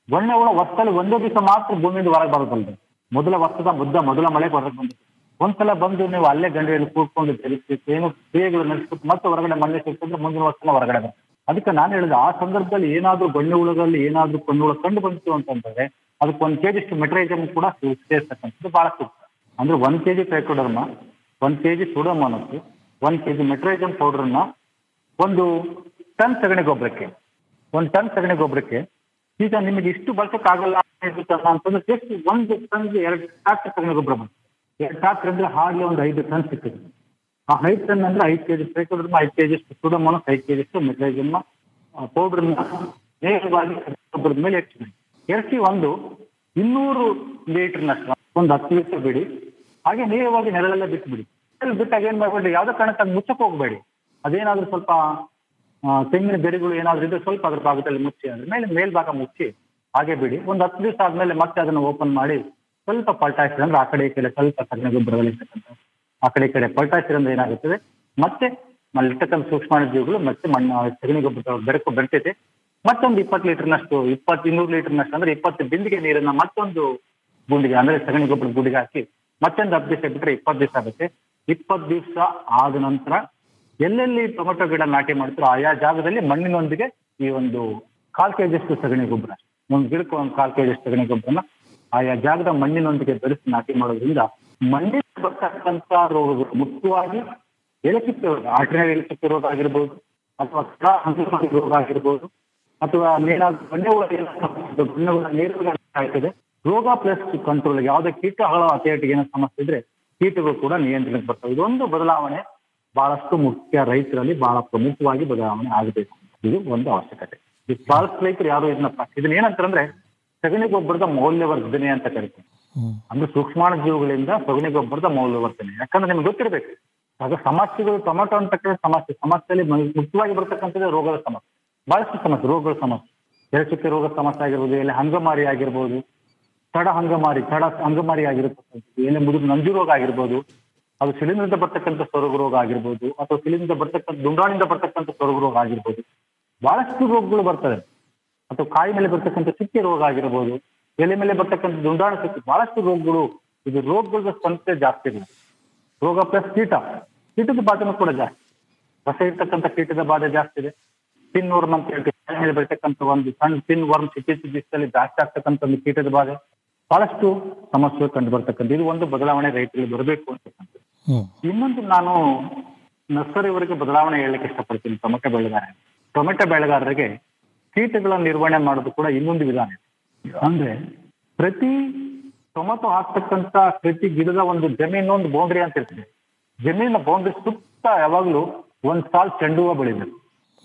ಗೊಣ್ಣೆ ಹುಳ ವರ್ಷದಲ್ಲಿ ಒಂದೇ ದಿವಸ ಮಾತ್ರ ಭೂಮಿಯಿಂದ ಹೊರಗೆ ಬರೋದಲ್ರಿ ಮೊದಲ ವರ್ಷದ ಮುದ್ದ ಮೊದಲ ಮಳೆ ಹೊರಗೆ ಬಂದಿದೆ ಒಂದ್ಸಲ ಬಂದು ನೀವು ಅಲ್ಲೇ ಗಂಡೆಯಲ್ಲಿ ಕೂತ್ಕೊಂಡು ತೆರಿಸಿ ಏನು ಕ್ರಿಯೆಗಳು ನಡೆಸ್ಬಿಟ್ಟು ಮತ್ತೆ ಹೊರಗಡೆ ಮಣ್ಣೆ ಸಿಕ್ಕಿದ್ರೆ ಮುಂದಿನ ವರ್ಷನ ಹೊರಗಡೆ ಬರ್ತದೆ ಅದಕ್ಕೆ ನಾನು ಹೇಳಿದೆ ಆ ಸಂದರ್ಭದಲ್ಲಿ ಏನಾದ್ರೂ ಗೊಣ್ಣೆ ಹುಳಗಳಲ್ಲಿ ಏನಾದ್ರೂ ಕೊಂಡು ಹುಳ ಕಂಡು ಬಂತು ಅಂತಂದ್ರೆ ಅದಕ್ಕೆ ಒಂದ್ ಕೆಜಿ ಮೆಟ್ರೈಸಮ್ ಕೂಡ ಸೇರ್ತಕ್ಕಂಥದ್ದು ಬಹಳ ಸೂಕ್ತ ಅಂದ್ರೆ ಒಂದ್ ಕೆಜಿ ಟ್ರೈಕೋಡರ್ಮ ಒಂದ್ ಕೆಜಿ ಸುಡೋಮೋನಸ್ ಒಂದ್ ಕೆಜಿ ಮೆಟ್ರೈಸಮ್ ಪೌಡರ್ನ ಒಂದು ಟನ್ ಸಗಣಿ ಗೊಬ್ಬರಕ್ಕೆ ಒಂದ್ ಟನ್ ಸಗಣಿ ಗೊಬ್ಬರಕ್ಕೆ ಈಗ ನಿಮಗೆ ಇಷ್ಟು ಬಳಸಕ್ಕಾಗಲ್ಲ ಅಂತಂದ್ರೆ ಜಸ್ಟ್ ಒಂದು ಟನ್ಗೆ ಎರಡು ಟ್ರಾಕ್ಟರ್ ಸಗಣಿ ಗೊಬ್ಬರ ಬರುತ್ತೆ ಎರಡು ಟ್ರಾಕ್ಟರ್ ಅಂದ್ರೆ ಹಾಗೆ ಒಂದು ಐದು ಟನ್ ಸಿಗ್ತದೆ ಆ ಐದು ಟನ್ ಅಂದ್ರೆ ಐದು ಕೆಜಿ ಟ್ರೈಕೋಡರ್ಮ ಐದು ಕೆಜಿ ಸುಡೋಮೋನಸ್ ಐದು ಕೆಜಿ ಮೆಟ್ರೈಸಮ್ ಪೌಡರ್ನ ನೇರವಾಗಿ ಗೊಬ್ಬರದ ಮೇಲೆ ಎರ್ಚಿ ಎರ್ಚಿ ಒಂದು ಇನ್ನೂರು ಲೀಟರ್ನಷ್ಟು ಒಂದು ಹತ್ತು ಲೀಟರ್ ಬಿಡಿ ಹಾಗೆ ನೇರವಾಗಿ ನೆರಳೆಲ್ಲ ಬಿಟ್ಬಿಡಿ ನೆರಳು ಬಿಟ್ಟಾಗ ಏನ್ ಮಾಡ್ಬೇಡಿ ಯಾವ್ದೋ ಕಾರಣಕ್ಕೆ ಅದು ಮುಚ್ಚಕ್ ಹೋಗ್ಬೇಡಿ ಅದೇನಾದ್ರೂ ಸ್ವಲ್ಪ ಆ, ತೆಂಗಿನ ಗರಿಗಳು ಏನಾದ್ರೂ ಇದ್ರೆ ಸ್ವಲ್ಪ ಅದ್ರ ಭಾಗದಲ್ಲಿ ಮುಚ್ಚಿ ಅದ್ರ ಮೇಲೆ ಮೇಲ್ಭಾಗ ಮುಚ್ಚಿ ಹಾಗೆ ಬಿಡಿ ಒಂದು ಹತ್ತು ದಿವಸ ಆದ್ಮೇಲೆ ಮತ್ತೆ ಅದನ್ನ ಓಪನ್ ಮಾಡಿ ಸ್ವಲ್ಪ ಪಲ್ಟಾಯಿಸಿದ್ರೆ ಅಂದ್ರೆ ಆ ಕಡೆ ಈ ಕಡೆ ಸ್ವಲ್ಪ ಸಗಣಿ ಗೊಬ್ಬರಗಳಿರ್ತಕ್ಕಂಥ ಆ ಕಡೆ ಈ ಕಡೆ ಪಲ್ಟಾಯಿಸಿದ್ರೆ ಏನಾಗುತ್ತದೆ ಮತ್ತೆ ಅಲ್ಲಿರ್ತಕ್ಕಂಥ ಸೂಕ್ಷ್ಮಾಣು ಜೀವಿಗಳು ಮತ್ತೆ ಮಣ್ಣು ಸಗಣಿ ಗೊಬ್ಬರ ಬೆರಕು ಬೆರ್ತೈತೆ ಮತ್ತೊಂದು ಇಪ್ಪತ್ತು ಲೀಟರ್ನಷ್ಟು ಇಪ್ಪತ್ತು ಇನ್ನೂರು ಲೀಟರ್ನಷ್ಟು ಅಂದ್ರೆ ಇಪ್ಪತ್ತು ಬಿಂದಿಗೆ ನೀರನ್ನ ಮತ್ತೊಂದು ಗುಂಡಿಗೆ ಅಂದ್ರೆ ಸಗಣಿ ಗೊಬ್ಬರದ ಗುಂಡಿಗೆ ಹಾಕಿ ಮತ್ತೊಂದು ಹತ್ತು ದಿವಸ ಬಿಟ್ರೆ ಇಪ್ಪತ್ತು ದಿವಸ ಆಗುತ್ತೆ ಇಪ್ಪತ್ತು ದಿವಸ ಆದ ನಂತರ ಎಲ್ಲೆಲ್ಲಿ ಟೊಮೆಟೊ ಗಿಡ ನಾಟಿ ಮಾಡ್ತಾರೋ ಆಯಾ ಜಾಗದಲ್ಲಿ ಮಣ್ಣಿನೊಂದಿಗೆ ಈ ಒಂದು ಕಾಲ್ ಕೆಜಿಯಷ್ಟು ಸಗಣಿ ಗೊಬ್ಬರ ಒಂದು ಗಿಡಕ್ಕೆ ಒಂದು ಕಾಲ್ ಕೆಜಿಯಷ್ಟು ಸಗಣಿ ಗೊಬ್ಬರನ ಆಯಾ ಜಾಗದ ಮಣ್ಣಿನೊಂದಿಗೆ ಬೆರೆಸಿ ನಾಟಿ ಮಾಡೋದ್ರಿಂದ ಮಣ್ಣಿನ ಬರ್ತಕ್ಕಂಥ ರೋಗಗಳು ಮುಖ್ಯವಾಗಿ ಎಲೆಚುಕ್ಕೆ ರೋಗ ಆರ್ಟಿನರಿ ಎಲೆಚುಕ್ಕೆ ರೋಗ ಆಗಿರ್ಬೋದು ಅಥವಾ ಕಡ ಹಂಗಮಾರಿ ರೋಗ ಆಗಿರ್ಬೋದು ಅಥವಾ ಏನಾದ್ರು ಗಣ್ಯ ಹುಳ ಏನಾದ್ರು ಗಣ್ಯ ಹುಳ ನೇರವಾಗಿ ಆಗ್ತದೆ ರೋಗ ಪ್ಲಸ್ ಕಂಟ್ರೋಲ್ ಯಾವುದೇ ಕೀಟಗಳ ಅತಿಯಾಟಿಗೆ ಏನೋ ಸಮಸ್ಯೆ ಇದ್ರೆ ಕೀಟಗಳು ಕೂಡ ನಿಯಂತ್ರಣಕ್ಕೆ ಬರ್ತವೆ ಇದೊಂದು ಬದಲಾವಣೆ ಬಹಳಷ್ಟು ಮುಖ್ಯ ರೈತರಲ್ಲಿ ಬಹಳ ಪ್ರಮುಖವಾಗಿ ಬದಲಾವಣೆ ಆಗಬೇಕು ಇದು ಒಂದು ಅವಶ್ಯಕತೆ ಈ ಬಹಳಷ್ಟು ರೈತರು ಯಾರು ಇದನ್ನ ಪ- ಇದನ್ನ ಏನಂತಾರಂದ್ರೆ ಸಗಣಿ ಗೊಬ್ಬರದ ಮೌಲ್ಯವರ್ಧನೆ ಅಂತ ಕರಿತೀವಿ ಅಂದ್ರೆ ಸೂಕ್ಷ್ಮಾಣು ಜೀವಿಗಳಿಂದ ಸಗಣಿ ಗೊಬ್ಬರದ ಮೌಲ್ಯವರ್ಧನೆ ಯಾಕಂದ್ರೆ ನಿಮ್ಗೆ ಗೊತ್ತಿರಬೇಕು ಆಗ ಸಮಸ್ಯೆಗಳು ಟೊಮೆಟೊ ಅಂತಕ್ಕಂಥ ಸಮಸ್ಯೆ ಸಮಸ್ಯೆಯಲ್ಲಿ ಮ- ಮುಖ್ಯವಾಗಿ ಬರ್ತಕ್ಕಂಥದ್ದು ರೋಗದ ಸಮಸ್ಯೆ ಬಹಳಷ್ಟು ಸಮಸ್ಯೆ ರೋಗಗಳ ಸಮಸ್ಯೆ ಎಲೆಚುಕ್ಕೆ ರೋಗ ಸಮಸ್ಯೆ ಆಗಿರ್ಬೋದು ಎಲೆ ಹಂಗಮಾರಿ ಆಗಿರ್ಬೋದು ತಡ ಹಂಗಮಾರಿ ತಡ ಹಂಗಮಾರಿ ಆಗಿರತಕ್ಕಂಥದ್ದು ಎಲೆ ಮುದುರು ನಂಜು ರೋಗ ಆಗಿರ್ಬೋದು ಅದು ಶಿಲಿಂದ್ರದಿಂದ ಬರ್ತಕ್ಕಂಥ ಸೊರಗು ರೋಗ ಆಗಿರ್ಬೋದು ಅಥವಾ ಶಿಲಿಂದ್ರದಿಂದ ಬರ್ತಕ್ಕಂಥ ದುಂಡಾಣಿಂದ ಬರ್ತಕ್ಕಂಥ ಸೊರಗು ರೋಗ ಆಗಿರ್ಬೋದು ಬಹಳಷ್ಟು ರೋಗಗಳು ಬರ್ತವೆ ಅಥವಾ ಕಾಯಿ ಮೇಲೆ ಬರ್ತಕ್ಕಂಥ ಚುಕ್ಕೆ ರೋಗ ಆಗಿರ್ಬೋದು ಎಲೆ ಮೇಲೆ ಬರ್ತಕ್ಕಂಥ ದುಂಡಾಣು ಚುಕ್ಕೆ ಬಹಳಷ್ಟು ರೋಗಗಳು ಇದು ರೋಗಗಳ ಸಂಖ್ಯೆ ಜಾಸ್ತಿ ಇದೆ ರೋಗ ಪ್ಲಸ್ ಕೀಟ ಕೀಟದ ಬಾಧೆನೂ ಕೂಡ ಜಾಸ್ತಿ ರಸ ಇರ್ತಕ್ಕಂಥ ಕೀಟದ ಬಾಧೆ ಜಾಸ್ತಿ ಇದೆ ಪಿನ್ ವರ್ಮ್ ಅಂತ ಹೇಳ್ತೀವಿ ಕಾಯಿ ಮೇಲೆ ಬರ್ತಕ್ಕಂಥ ಒಂದು ಸಣ್ಣ ಪಿನ್ ವರ್ಮ್ ಇತ್ತೀಚಿನ ದಿವಸದಲ್ಲಿ ಜಾಸ್ತಿ ಆಗ್ತಕ್ಕಂಥ ಒಂದು ಕೀಟದ ಬಾಧೆ ಬಹಳಷ್ಟು ಸಮಸ್ಯೆ ಕಂಡು ಬರ್ತಕ್ಕಂಥ ಇದು ಒಂದು ಬದಲಾವಣೆ ರೈತರಿಗೆ ಬರಬೇಕು ಅಂತಕ್ಕಂಥದ್ದು ಇನ್ನೊಂದು ನಾನು ನರ್ಸರಿವರೆಗೆ ಬದಲಾವಣೆ ಹೇಳಲಿಕ್ಕೆ ಇಷ್ಟಪಡ್ತೀನಿ ಟೊಮೆಟೊ ಬೆಳೆಗಾರ ಟೊಮೆಟೊ ಬೆಳೆಗಾರರಿಗೆ ಕೀಟಗಳ ನಿರ್ವಹಣೆ ಮಾಡೋದು ಕೂಡ ಇನ್ನೊಂದು ವಿಧಾನ ಇದೆ ಅಂದ್ರೆ ಪ್ರತಿ ಟೊಮೆಟೊ ಹಾಕ್ತಕ್ಕಂತ ಪ್ರತಿ ಗಿಡದ ಒಂದು ಜಮೀನು ಒಂದು ಬೌಂಡ್ರಿ ಅಂತ ಇರ್ತದೆ ಜಮೀನಿನ ಬೌಂಡ್ರಿ ಸುತ್ತ ಯಾವಾಗ್ಲೂ ಒಂದ್ ಸಾಲು ಚೆಂಡು ಹೂವ ಬೆಳಿಬೇಕು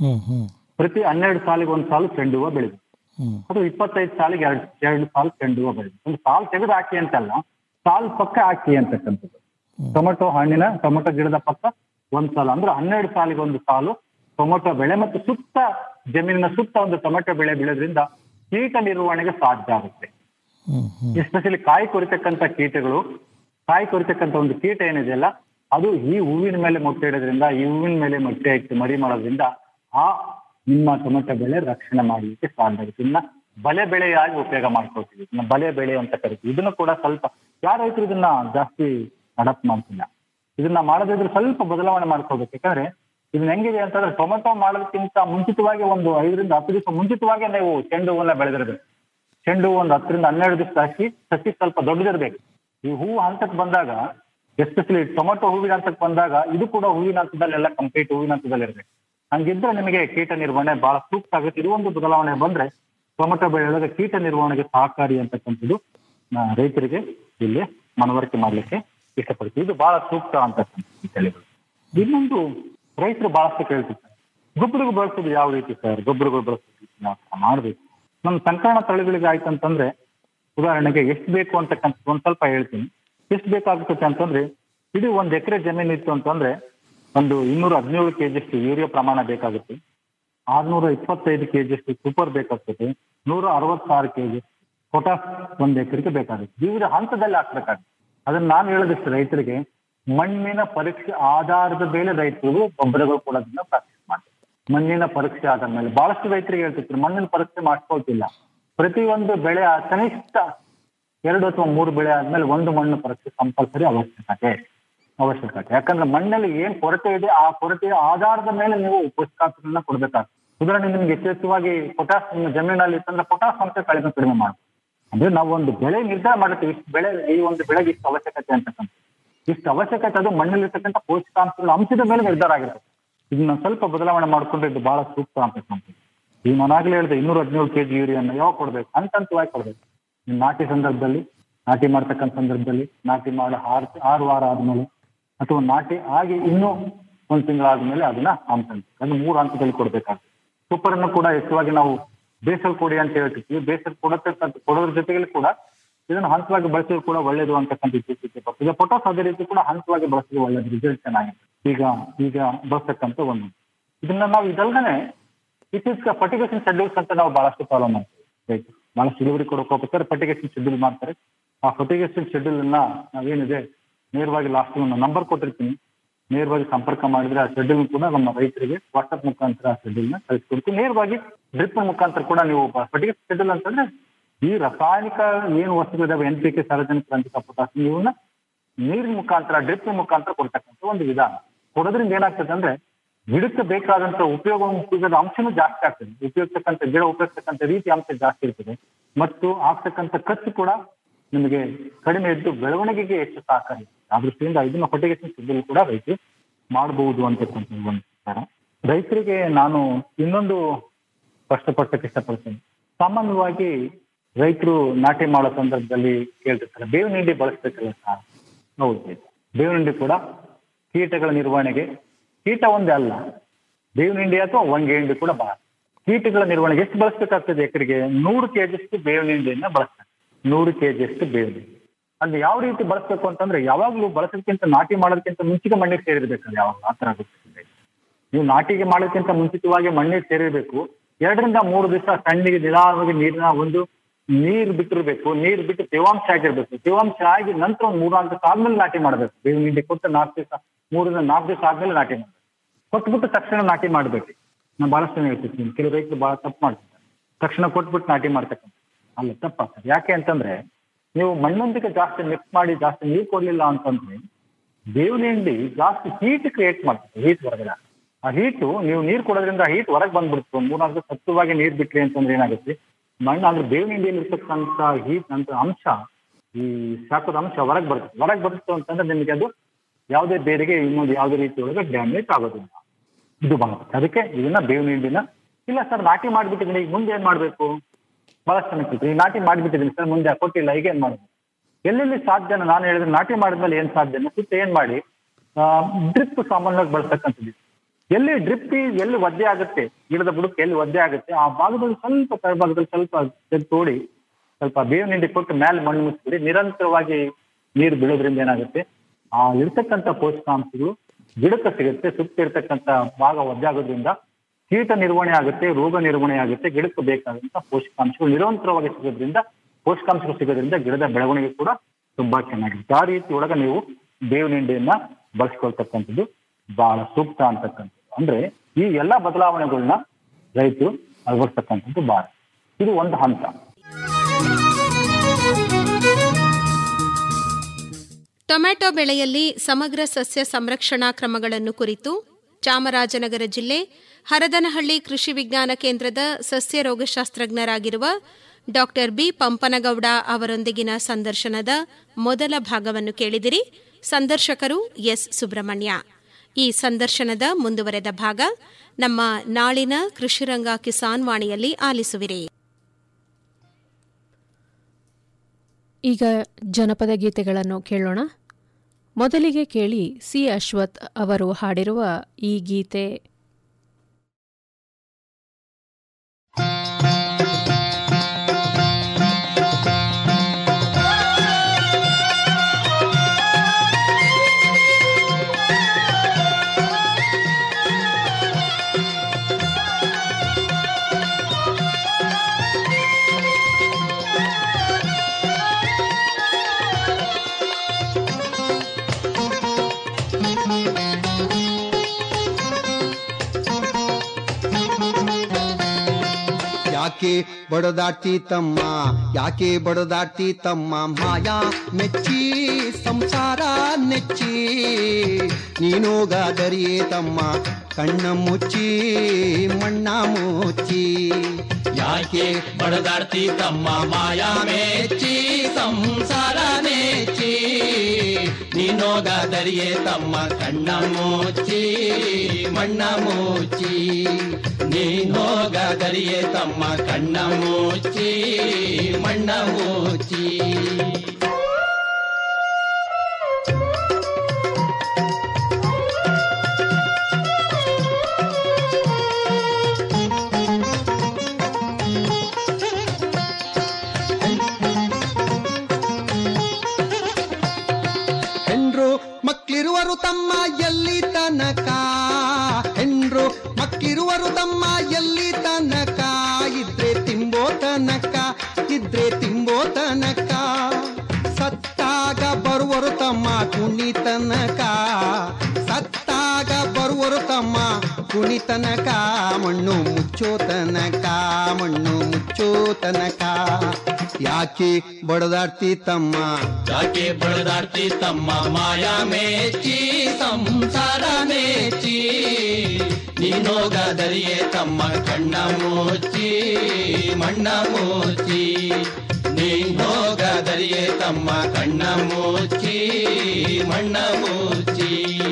ಪ್ರತಿ ಹನ್ನೆರಡು ಸಾಲಿಗೆ ಒಂದ್ ಸಾಲು ಚೆಂಡು ಹೂವ ಬೆಳಿಬೇಕು ಅದು ಇಪ್ಪತ್ತೈದು ಸಾಲಿಗೆ ಎರಡು ಎರಡು ಸಾಲು ಚೆಂಡು ಹೂವ ಬೆಳಿಬೇಕು ಒಂದು ಸಾಲು ತೆಗೆದು ಹಾಕಿ ಅಂತಲ್ಲ ಸಾಲು ಪಕ್ಕ ಹಾಕಿ ಅಂತಕ್ಕಂಥದ್ದು ಟೊಮೆಟೊ ಹಣ್ಣಿನ ಟೊಮೆಟೊ ಗಿಡದ ಪಕ್ಕ ಒಂದ್ ಸಾಲು ಅಂದ್ರೆ ಹನ್ನೆರಡು ಸಾಲಿಗೆ ಒಂದು ಸಾಲು ಟೊಮೆಟೊ ಬೆಳೆ ಮತ್ತು ಸುತ್ತ ಜಮೀನಿನ ಸುತ್ತ ಒಂದು ಟೊಮೆಟೊ ಬೆಳೆ ಬೆಳೆಯೋದ್ರಿಂದ ಕೀಟ ನಿರ್ವಹಣೆಗೆ ಸಾಧ್ಯ ಆಗುತ್ತೆ ಎಸ್ಪೆಷಲಿ ಕಾಯಿ ಕೊರಿತಕ್ಕಂತ ಕೀಟಗಳು ಕಾಯಿ ಕೊರಿತಕ್ಕಂತ ಒಂದು ಕೀಟ ಏನಿದೆಯಲ್ಲ ಅದು ಈ ಹೂವಿನ ಮೇಲೆ ಮೊಟ್ಟೆ ಇಡೋದ್ರಿಂದ ಈ ಹೂವಿನ ಮೇಲೆ ಮೊಟ್ಟೆ ಇಟ್ಟು ಮರಿ ಮಾಡೋದ್ರಿಂದ ಆ ನಿಮ್ಮ ಟೊಮೆಟೊ ಬೆಳೆ ರಕ್ಷಣೆ ಮಾಡಲಿಕ್ಕೆ ಸಾಧ್ಯ ಆಗುತ್ತೆ ಇನ್ನ ಬಲೆ ಬೆಳೆಯಾಗಿ ಉಪಯೋಗ ಮಾಡ್ಕೊಳ್ತೀವಿ ಇನ್ನ ಬಲೆ ಬೆಳೆ ಅಂತ ಕರಿತೀವಿ ಇದನ್ನು ಕೂಡ ಸ್ವಲ್ಪ ಯಾರ ರೈತರು ಇದನ್ನ ಜಾಸ್ತಿ ಅಡಾಪ್ಟ್ ಮಾಡ್ತಿಲ್ಲ ಇದನ್ನ ಮಾಡೋದಿದ್ರೆ ಸ್ವಲ್ಪ ಬದಲಾವಣೆ ಮಾಡ್ಕೋಬೇಕು ಯಾಕಂದ್ರೆ ಇದನ್ನ ಹೆಂಗಿದೆ ಅಂತಂದ್ರೆ ಟೊಮೆಟೊ ಮಾಡೋದಕ್ಕಿಂತ ಮುಂಚಿತವಾಗಿ ಒಂದು ಐದರಿಂದ ಹತ್ತು ದಿವಸ ಮುಂಚಿತವಾಗಿ ನೀವು ಚೆಂಡು ಹೂವನ್ನ ಬೆಳೆದಿರ್ಬೇಕು ಚೆಂಡು ಹೂ ಒಂದು ಹತ್ತರಿಂದ ಹನ್ನೆರಡು ದಿವಸ ಹಾಕಿ ಸಸಿ ಸ್ವಲ್ಪ ದೊಡ್ಡದಿರ್ಬೇಕು ಈ ಹೂವು ಹಂತಕ್ಕೆ ಬಂದಾಗ ಎಸ್ಪೆಷಲಿ ಟೊಮೆಟೊ ಹೂವಿನ ಹಂತಕ್ಕೆ ಬಂದಾಗ ಇದು ಕೂಡ ಹೂವಿನ ಹಂತದಲ್ಲೆಲ್ಲ ಕಂಪ್ಲೀಟ್ ಹೂವಿನ ಹಂತದಲ್ಲಿ ಇರ್ಬೇಕು ಹಂಗಿದ್ರೆ ನಿಮಗೆ ಕೀಟ ನಿರ್ವಹಣೆ ಬಹಳ ಸೂಕ್ತ ಆಗುತ್ತೆ ಇದು ಒಂದು ಬದಲಾವಣೆ ಬಂದ್ರೆ ಟೊಮೆಟೊ ಬೆಳೆಯೊಳಗೆ ಕೀಟ ನಿರ್ವಹಣೆಗೆ ಸಹಕಾರಿ ಅಂತಕ್ಕಂಥದ್ದು ಆ, ರೈತರಿಗೆ ಇಲ್ಲಿ ಮನವರಿಕೆ ಮಾಡ್ಲಿಕ್ಕೆ ಇಷ್ಟಪಡ್ತೀವಿ ಇದು ಬಹಳ ಸೂಕ್ತ ಅಂತಕ್ಕಂಥ ತಳಿಗಳು ಇನ್ನೊಂದು ರೈತರು ಬಹಳಷ್ಟು ಕೇಳ್ತಿರ್ತಾರೆ ಗೊಬ್ಬರಗಳು ಬಳಸೋದು ಯಾವ ರೀತಿ ಸರ್ ಗೊಬ್ಬರಗಳು ಬಳಸೋದು ಯಾವ ತರ ಮಾಡ್ಬೇಕು ನಮ್ಮ ಸಂಕರಣ ತಳಿಗಳಿಗೆ ಆಯ್ತು ಅಂತಂದ್ರೆ ಉದಾಹರಣೆಗೆ ಎಷ್ಟು ಬೇಕು ಅಂತಕ್ಕಂಥ ಒಂದ್ ಸ್ವಲ್ಪ ಹೇಳ್ತೀನಿ ಎಷ್ಟು ಬೇಕಾಗುತ್ತೆ ಅಂತಂದ್ರೆ ಇಡೀ ಒಂದ್ ಎಕರೆ ಜಮೀನು ಇತ್ತು ಅಂತಂದ್ರೆ ಒಂದು ಇನ್ನೂರ ಹದಿನೇಳು ಕೆಜಿಯಷ್ಟು ಯೂರಿಯಾ ಪ್ರಮಾಣ ಬೇಕಾಗುತ್ತೆ ಆರ್ನೂರ ಇಪ್ಪತ್ತೈದು ಕೆಜಿಯಷ್ಟು ಸೂಪರ್ ಬೇಕಾಗ್ತದೆ ನೂರ ಅರವತ್ತಾರು ಕೆಜಿ ಪೊಟಾಸ್ ಒಂದ್ ಎಕರೆಗೆ ಬೇಕಾಗುತ್ತೆ ವಿವಿಧ ಹಂತದಲ್ಲಿ ಹಾಕ್ಬೇಕಾಗುತ್ತೆ ಅದನ್ನ ನಾನು ಹೇಳೋದಿಷ್ಟು ರೈತರಿಗೆ ಮಣ್ಣಿನ ಪರೀಕ್ಷೆ ಆಧಾರದ ಮೇಲೆ ರೈತರು ಗೊಬ್ಬರಗಳು ಕೊಡೋದನ್ನ ಪ್ರಾಕ್ಟೀಸ್ ಮಾಡ್ತಾರೆ ಮಣ್ಣಿನ ಪರೀಕ್ಷೆ ಆದ ಮೇಲೆ ಬಹಳಷ್ಟು ರೈತರಿಗೆ ಹೇಳ್ತಿರ್ತಾರೆ ಮಣ್ಣಿನ ಪರೀಕ್ಷೆ ಮಾಡ್ಕೊಳ್ತಿಲ್ಲ ಪ್ರತಿಯೊಂದು ಬೆಳೆ ಕನಿಷ್ಠ ಎರಡು ಅಥವಾ ಮೂರು ಬೆಳೆ ಆದ್ಮೇಲೆ ಒಂದು ಮಣ್ಣು ಪರೀಕ್ಷೆ ಕಂಪಲ್ಸರಿ ಅವಶ್ಯಕತೆ ಅವಶ್ಯಕತೆ ಯಾಕಂದ್ರೆ ಮಣ್ಣಲ್ಲಿ ಏನ್ ಕೊರತೆ ಇದೆ ಆ ಕೊರತೆಯ ಆಧಾರದ ಮೇಲೆ ನೀವು ಪೋಷಕಾಂಶಗಳನ್ನ ಕೊಡ್ಬೇಕಾಗ್ತದೆ ಉದಾಹರಣೆ ನಿಮ್ಗೆ ಹೆಚ್ಚೆಚ್ಚುವಾಗಿ ಪೊಟಾಸ್ ನಿಮ್ಮ ಜಮೀನಲ್ಲಿ ಇತ್ತಂದ್ರೆ ಪೊಟಾಸ್ ಅಂಶ ಕಡಿಮೆ ಕಡಿಮೆ ಮಾಡಿ ಅಂದ್ರೆ ನಾವು ಒಂದು ಬೆಳೆ ನಿರ್ಧಾರ ಮಾಡುತ್ತೆ ಇಷ್ಟು ಬೆಳೆ ಈ ಒಂದು ಬೆಳೆಗೆ ಇಷ್ಟು ಅವಶ್ಯಕತೆ ಅಂತಕ್ಕಂಥ ಇಷ್ಟು ಅವಶ್ಯಕತೆ ಅದು ಮಣ್ಣಲ್ಲಿರ್ತಕ್ಕಂಥ ಪೋಷಕಾಂಶಗಳ ಅಂಶದ ಮೇಲೆ ನಿರ್ಧಾರ ಆಗಿರುತ್ತೆ ಇದನ್ನ ಸ್ವಲ್ಪ ಬದಲಾವಣೆ ಮಾಡ್ಕೊಂಡ್ರೆ ಇದು ಬಹಳ ಸೂಕ್ತ ಅಂತಕ್ಕಂಥ ಈಗ ನಾನಾಗ್ಲೇ ಹೇಳಿದೆ ಇನ್ನೂರ ಹದಿನೇಳು ಕೆಜಿ ಯೂರಿಯನ್ನ ಯಾವಾಗ ಕೊಡ್ಬೇಕು ಹಂತ ಹಂತವಾಗಿ ಕೊಡ್ಬೇಕು ನೀವು ನಾಟಿ ಸಂದರ್ಭದಲ್ಲಿ ನಾಟಿ ಮಾಡ್ತಕ್ಕಂಥ ಸಂದರ್ಭದಲ್ಲಿ ನಾಟಿ ಮಾಡೋ ಆರು ಆರು ವಾರ ಆದ್ಮೇಲೆ ಅಥವಾ ನಾಟಿ ಆಗಿ ಇನ್ನೂ ಒಂದು ತಿಂಗಳಾದ್ಮೇಲೆ ಅದನ್ನ ಹಂತ ಹಂತ ಅದು ಮೂರು ಹಂತದಲ್ಲಿ ಕೊಡ್ಬೇಕಾಗ್ತದೆ ಸೂಪರ್ ಅನ್ನು ಕೂಡ ಹೆಚ್ಚುವಾಗಿ ನಾವು ಬೇಸಲ್ ಕೊಡಿ ಅಂತ ಹೇಳ್ತಿರ್ತೀವಿ ಬೇಸಲ್ ಕೊಡತಕ್ಕಂಥ ಕೊಡೋದ್ರ ಜೊತೆಗೆ ಕೂಡ ಇದನ್ನು ಹಂತವಾಗಿ ಬಳಸಿದ್ರು ಕೂಡ ಒಳ್ಳೇದು ಅಂತಕ್ಕಂಥ ಇತ್ತೀಚೆಗೆ ಬರ್ತದೆ ಪೊಟಾಸ್ ಅದೇ ರೀತಿ ಕೂಡ ಹಂತವಾಗಿ ಬಳಸಿದ್ರೆ ಒಳ್ಳೇದು ರಿಸಲ್ಟ್ ಚೆನ್ನಾಗಿದೆ ಈಗ ಈಗ ಬಳಸ್ತಕ್ಕಂಥ ಒಂದು ಇದನ್ನ ನಾವು ಇದಲ್ದೇ ಇತ್ತೀಚೆಗೆ ಫರ್ಟಿಗೇಷನ್ ಶೆಡ್ಯೂಲ್ಸ್ ಅಂತ ನಾವು ಬಹಳಷ್ಟು ಫಾಲೋ ಮಾಡ್ತೀವಿ ರೈತರು ಬಹಳಷ್ಟು ಇಳುವರಿ ಕೊಡೋಕೆ ಹೋಗ್ತಾರೆ ಫರ್ಟಿಗೇಷನ್ ಶೆಡ್ಯೂಲ್ ಮಾಡ್ತಾರೆ ಆ ಫರ್ಟಿಗೇಷನ್ ಶೆಡ್ಯೂಲ್ ಅನ್ನ ನಾವೇನಿದೆ ನೇರವಾಗಿ ಲಾಸ್ಟ್ ಒಂದು ನಂಬರ್ ಕೊಟ್ಟಿರ್ತೀನಿ ನೇರವಾಗಿ ಸಂಪರ್ಕ ಮಾಡಿದ್ರೆ ಆ ಶೆಡ್ಯೂಲ್ ಕೂಡ ನಮ್ಮ ರೈತರಿಗೆ ವಾಟ್ಸ್ಆಪ್ ಮುಖಾಂತರ ಆ ಶೆಡ್ಯೂಲ್ ನ ಕಳಿಸ್ಕೊಡ್ತೀವಿ ನೇರವಾಗಿ ಡ್ರಿಪ್ ಮುಖಾಂತರ ಕೂಡ ನೀವು ಫರ್ಟಿಗೇಷನ್ ಶೆಡ್ಯೂಲ್ ಅಂತಂದ್ರೆ ಈ ರಾಸಾಯನಿಕ ಏನು ವಸ್ತುಗಳಿದಾವೆ ಎನ್ ಪಿ ಕೆ ಸಾರ್ವಜನಿಕ ರಂಜಕ ಪೊಟಾಸಿಯಂ ಇವನ್ನ ನೀರಿನ ಮುಖಾಂತರ ಡ್ರಿಪ್ ಮುಖಾಂತರ ಕೊಡ್ತಕ್ಕಂಥ ಒಂದು ವಿಧಾನ ಕೊಡೋದ್ರಿಂದ ಏನಾಗ್ತದೆ ಅಂದ್ರೆ ಗಿಡಕ್ಕೆ ಬೇಕಾದಂತ ಉಪಯೋಗ ಉಪಯೋಗದ ಅಂಶನೂ ಜಾಸ್ತಿ ಆಗ್ತದೆ ಉಪಯೋಗಿಸ್ತಕ್ಕಂಥ ಗಿಡ ಉಪಯೋಗಿಸ್ತಕ್ಕಂಥ ರೀತಿ ಅಂಶ ಜಾಸ್ತಿ ಇರ್ತದೆ ಮತ್ತು ಆಗ್ತಕ್ಕಂಥ ಖರ್ಚು ಕೂಡ ನಿಮಗೆ ಕಡಿಮೆ ಇದ್ದು ಬೆಳವಣಿಗೆಗೆ ಹೆಚ್ಚು ಸಹಕಾರಿ ಆ ದೃಷ್ಟಿಯಿಂದ ಇದನ್ನ ಫರ್ಟಿಗೇಷನ್ ಶೆಡ್ಯೂಲ್ ಕೂಡ ರೈತರು ಮಾಡಬಹುದು ಅಂತಕ್ಕಂಥ ಒಂದು ವಿಚಾರ ರೈತರಿಗೆ ನಾನು ಇನ್ನೊಂದು ಸ್ಪಷ್ಟಪಡಿಸಕ್ಕೆ ಇಷ್ಟಪಡ್ತೀನಿ ಸಾಮಾನ್ಯವಾಗಿ ರೈತರು ನಾಟಿ ಮಾಡೋ ಸಂದರ್ಭದಲ್ಲಿ ಕೇಳ್ತಿರ್ತಾರೆ ಬೇವಿನ ಹಿಂಡಿ ಬಳಸ್ಬೇಕಲ್ಲ ಸರ್ ಹೌದು ಬೇವಿನ ಹಿಂಡಿ ಕೂಡ ಕೀಟಗಳ ನಿರ್ವಹಣೆಗೆ ಕೀಟ ಒಂದೇ ಅಲ್ಲ ಬೇವಿನ ಹಿಂಡಿ ಅಥವಾ ಒಂಗೆ ಹಿಂಡಿ ಕೂಡ ಬಹಳ ಕೀಟಗಳ ನಿರ್ವಹಣೆಗೆ ಎಷ್ಟು ಬಳಸಬೇಕಾಗ್ತದೆ ಎಕರೆಗೆ ನೂರು ಕೆಜಿಯಷ್ಟು ಬೇವಿನ ಹಿಂಡಿಯನ್ನ ಬಳಸ್ತಾರೆ ನೂರು ಕೆಜಿಯಷ್ಟು ಬೇವಿನ ಹಿಂಡಿ ಅದು ಯಾವ ರೀತಿ ಬಳಸಬೇಕು ಅಂತಂದ್ರೆ ಯಾವಾಗಲೂ ಬಳಸೋದಕ್ಕಿಂತ ನಾಟಿ ಮಾಡೋದಕ್ಕಿಂತ ಮುಂಚಿಗೆ ಮಣ್ಣಿಗೆ ಸೇರಿರ್ಬೇಕಲ್ಲ ಯಾವಾಗ ಆ ಥರ ಆಗುತ್ತೆ ನೀವು ನಾಟಿಗೆ ಮಾಡೋದಕ್ಕಿಂತ ಮುಂಚಿತವಾಗಿ ಮಣ್ಣಿಗೆ ಸೇರಿರ್ಬೇಕು ಎರಡರಿಂದ ಮೂರು ದಿವಸ ಸಣ್ಣಿಗೆ ನಿಧಾನವಾಗಿ ನೀರಿನ ಒಂದು ನೀರು ಬಿಟ್ಟಿರ್ಬೇಕು ನೀರು ಬಿಟ್ಟು ತೇವಾಂಶ ಆಗಿರ್ಬೇಕು ತೇವಾಂಶ ಆಗಿ ನಂತರ ಒಂದು ಮೂರ್ನಾಲ್ಕು ದಿವಸ ಆದ್ಮೇಲೆ ನಾಟಿ ಮಾಡಬೇಕು ಬೇವಿನ ಹಿಂಡಿ ಕೊಟ್ಟು ನಾಲ್ಕು ದಿವಸ ಮೂರರಿಂದ ನಾಲ್ಕು ದಿವಸ ಆದ್ಮೇಲೆ ನಾಟಿ ಮಾಡಬೇಕು ಕೊಟ್ಬಿಟ್ಟು ತಕ್ಷಣ ನಾಟಿ ಮಾಡ್ಬೇಕು ನಾನು ಬಹಳಷ್ಟು ಜನ ಹೇಳ್ತಿರ್ತೀನಿ ಕೆಲವು ರೈತರು ಬಹಳ ತಪ್ಪು ಮಾಡ್ತಿದ್ದಾರೆ ತಕ್ಷಣ ಕೊಟ್ಬಿಟ್ಟು ನಾಟಿ ಮಾಡ್ತಕ್ಕಂಥ ಅಲ್ಲ ತಪ್ಪಾಗ್ತದೆ ಯಾಕೆ ಅಂತಂದ್ರೆ ನೀವು ಮಣ್ಣೊಂದಿಗೆ ಜಾಸ್ತಿ ಮಿಕ್ಸ್ ಮಾಡಿ ಜಾಸ್ತಿ ನೀರು ಕೊಡ್ಲಿಲ್ಲ ಅಂತಂದ್ರೆ ಬೇವಿನ ಹಿಂಡಿ ಜಾಸ್ತಿ ಹೀಟ್ ಕ್ರಿಯೇಟ್ ಮಾಡ್ತದೆ ಹೀಟ್ ಹೊರಗಡೆ ಆ ಹೀಟು ನೀವು ನೀರು ಕೊಡೋದ್ರಿಂದ ಹೀಟ್ ಹೊರಗೆ ಬಂದ್ಬಿಡ್ತು ಮೂರ್ನಾಲ್ಕು ಸತ್ವವಾಗಿ ನೀರು ಬಿಟ್ರಿ ಅಂತಂದ್ರೆ ಏನಾಗುತ್ತೆ ಮಣ್ಣು ಅಂದ್ರೆ ಬೇವಿನ ಹಿಂಡಿಯಲ್ಲಿ ಇರ್ತಕ್ಕಂಥ ಹೀಟ್ ಅಂತ ಅಂಶ ಈ ಶಾಖದ ಅಂಶ ಹೊರಗೆ ಬರುತ್ತೆ ಹೊರಗೆ ಬರುತ್ತೆ ಅಂತಂದ್ರೆ ನಿಮಗೆ ಅದು ಯಾವುದೇ ಬೇರೆಗೆ ಇನ್ನೊಂದು ಯಾವುದೇ ರೀತಿ ಒಳಗೆ ಡ್ಯಾಮೇಜ್ ಆಗೋದಿಲ್ಲ ಇದು ಬಂಗುತ್ತೆ ಅದಕ್ಕೆ ಇದನ್ನ ಬೇವಿನ ಹಿಂಡಿನ ಇಲ್ಲ ಸರ್ ನಾಟಿ ಮಾಡಿಬಿಟ್ಟಿದ್ದೀನಿ ಈಗ ಮುಂದೆ ಏನ್ ಮಾಡಬೇಕು ಬಹಳಷ್ಟು ಜನ ಕೇಳ್ತಾರೆ, ಈ ನಾಟಿ ಮಾಡಿಬಿಟ್ಟಿದ್ದೀನಿ ಸರ್ ಮುಂದೆ ಕೊಟ್ಟಿಲ್ಲ ಈಗ ಏನ್ ಮಾಡಬೇಕು ಎಲ್ಲೆಲ್ಲಿ ಸಾಧ್ಯನ ನಾನು ಹೇಳಿದ್ರೆ ನಾಟಿ ಮಾಡಿದ್ಮೇಲೆ ಏನ್ ಸಾಧ್ಯನ ಸುತ್ತ ಏನ್ ಮಾಡಿ ಡ್ರಿಪ್ ಸಾಮಾನ್ಯವಾಗಿ ಬಳಸ್ತಕ್ಕಂಥದ್ದು ಎಲ್ಲಿ ಡ್ರಿಪ್ ಎಲ್ಲಿ ಒದ್ದೆ ಆಗುತ್ತೆ ಗಿಡದ ಬುಡಕ್ಕೆ ಎಲ್ಲಿ ಒದ್ದೆ ಆಗುತ್ತೆ ಆ ಭಾಗದಲ್ಲಿ ಸ್ವಲ್ಪ ತಳಭಾಗದಲ್ಲಿ ಸ್ವಲ್ಪ ತೆಗ್ದು ತೋಡಿ ಸ್ವಲ್ಪ ಬೇವಿನ ಹಿಂಡಿ ಕೊಟ್ಟು ಮೇಲೆ ಮಣ್ಣು ಮುಚ್ಚಿಬಿಡಿ ನಿರಂತರವಾಗಿ ನೀರು ಬೀಳೋದ್ರಿಂದ ಏನಾಗುತ್ತೆ ಆ ಇರ್ತಕ್ಕಂಥ ಪೋಷಕಾಂಶಗಳು ಗಿಡಕ್ಕೆ ಸಿಗುತ್ತೆ ಸುತ್ತ ಇರ್ತಕ್ಕಂಥ ಭಾಗ ಒದ್ದೆ ಆಗೋದ್ರಿಂದ ಕೀಟ ನಿರ್ವಹಣೆ ಆಗುತ್ತೆ ರೋಗ ನಿರ್ವಹಣೆ ಆಗುತ್ತೆ ಗಿಡಕ್ಕೆ ಬೇಕಾದಂತ ಪೋಷಕಾಂಶಗಳು ನಿರಂತರವಾಗಿ ಸಿಗೋದ್ರಿಂದ ಪೋಷಕಾಂಶಗಳು ಸಿಗೋದ್ರಿಂದ ಗಿಡದ ಬೆಳವಣಿಗೆ ಕೂಡ ತುಂಬಾ ಚೆನ್ನಾಗಿರುತ್ತೆ ಆ ರೀತಿ ಒಳಗ ನೀವು ಬೇವಿನ ಹಿಂಡಿಯನ್ನ ಬಳಸ್ಕೊಳ್ತಕ್ಕಂಥದ್ದು ಬಹಳ ಸೂಕ್ತ ಅಂತಕ್ಕಂಥದ್ದು ಅಂದ್ರೆ ಈ ಎಲ್ಲಾ ಬದಲಾವಣೆಗಳನ್ನ ರೈತರು ಅಳವಡಿಸ್ತಕ್ಕಂಥದ್ದು ಬಹಳ ಇದು ಒಂದು ಹಂತ ಟೊಮ್ಯಾಟೊ ಬೆಳೆಯಲ್ಲಿ ಸಮಗ್ರ ಸಸ್ಯ ಸಂರಕ್ಷಣಾ ಕ್ರಮಗಳನ್ನು ಕುರಿತು ಚಾಮರಾಜನಗರ ಜಿಲ್ಲೆ ಹರದನಹಳ್ಳಿ ಕೃಷಿ ವಿಜ್ಞಾನ ಕೇಂದ್ರದ ಸಸ್ಯ ರೋಗಶಾಸ್ತ್ರಜ್ಞರಾಗಿರುವ ಡಾಕ್ಟರ್ ಬಿ ಪಂಪನಗೌಡ ಅವರೊಂದಿಗಿನ ಸಂದರ್ಶನದ ಮೊದಲ ಭಾಗವನ್ನು ಕೇಳಿದಿರಿ ಸಂದರ್ಶಕರು ಎಸ್ ಸುಬ್ರಹ್ಮಣ್ಯ ಈ ಸಂದರ್ಶನದ ಮುಂದುವರೆದ ಭಾಗ ನಮ್ಮ ನಾಳಿನ ಕೃಷಿರಂಗ ಕಿಸಾನ್ ವಾಣಿಯಲ್ಲಿ ಆಲಿಸುವಿರಿ ಈಗ ಜನಪದ ಗೀತೆಗಳನ್ನು ಕೇಳೋಣ ಮೊದಲಿಗೆ ಕೇಳಿ ಸಿ ಅಶ್ವಥ್ ಅವರು ಹಾಡಿರುವ ಈ ಗೀತೆ ಯಾಕೆ ಬಡದಾಡ್ತಿ ತಮ್ಮ ಯಾಕೆ ಬಡದಾಡ್ತಿ ತಮ್ಮ ಮಾಯಾ ಮೆಚ್ಚಿ ಸಂಸಾರ ನೆಚ್ಚಿ ನೀನೋಗಾದರಿಯೇ ತಮ್ಮ ಕಣ್ಣ ಮುಚ್ಚಿ ಮಣ್ಣ ಮುಚ್ಚಿ ಯಾಕೆ ಬಡದಾಡ್ತಿ ತಮ್ಮ ಮಾಯಾ ಮೆಚ್ಚಿ ಸಂಸಾರ ನೆಚ್ಚಿ ನೀನೋಗಾದರಿಯೇ ತಮ್ಮ ಕಣ್ಣ ಮುಚ್ಚಿ ಮಣ್ಣ ಮುಚ್ಚಿ ನೀನೋಗಾದರಿಯೇ ತಮ್ಮ ಕಣ್ಣ ಮುಚ್ಚಿ ಮಣ್ಣ ಮುಚ್ಚಿ ಹೆಣ್ರು ಮಕ್ಳಿರುವರು ತಮ್ಮ ಎಲ್ಲಿ ತನಕ ಹೆಣ್ರು ಮಕ್ಳಿರುವರು ತಮ್ಮ ಎಲ್ಲಿ ತನಕ ಇದ್ರೆ ತಿಂಬೋ ತನಕ ಇದ್ರೆ ತಿಂಬೋ ತನಕ ಸತ್ತಾಗ ಬರುವರು ತಮ್ಮ ಕುಣಿ ತನಕ ಸತ್ತಾಗ ಬರುವರು ತಮ್ಮ ಕುಣಿ ತನಕ ಮಣ್ಣು ಮುಚ್ಚೋ ತನಕ ಮಣ್ಣು ಮುಚ್ಚೋ ತನಕ ಯಾಕೆ ಬಡದಾಡ್ತಿ ತಮ್ಮ ಯಾಕೆ ಬಡದಾಡ್ತಿ ತಮ್ಮ ಮಾಯಾ ಮೇಚಿ ಸಂಸಾರ ಮೇಚಿ ನೀನೋಗಾದರಿಯೇ ತಮ್ಮ ಕಣ್ಣ ಮುಚ್ಚಿ ಮಣ್ಣ ಮುಚ್ಚಿ ನೀನೋಗಾದರಿಯೇ ತಮ್ಮ ಕಣ್ಣ ಮುಚ್ಚಿ ಮಣ್ಣ ಮುಚ್ಚಿ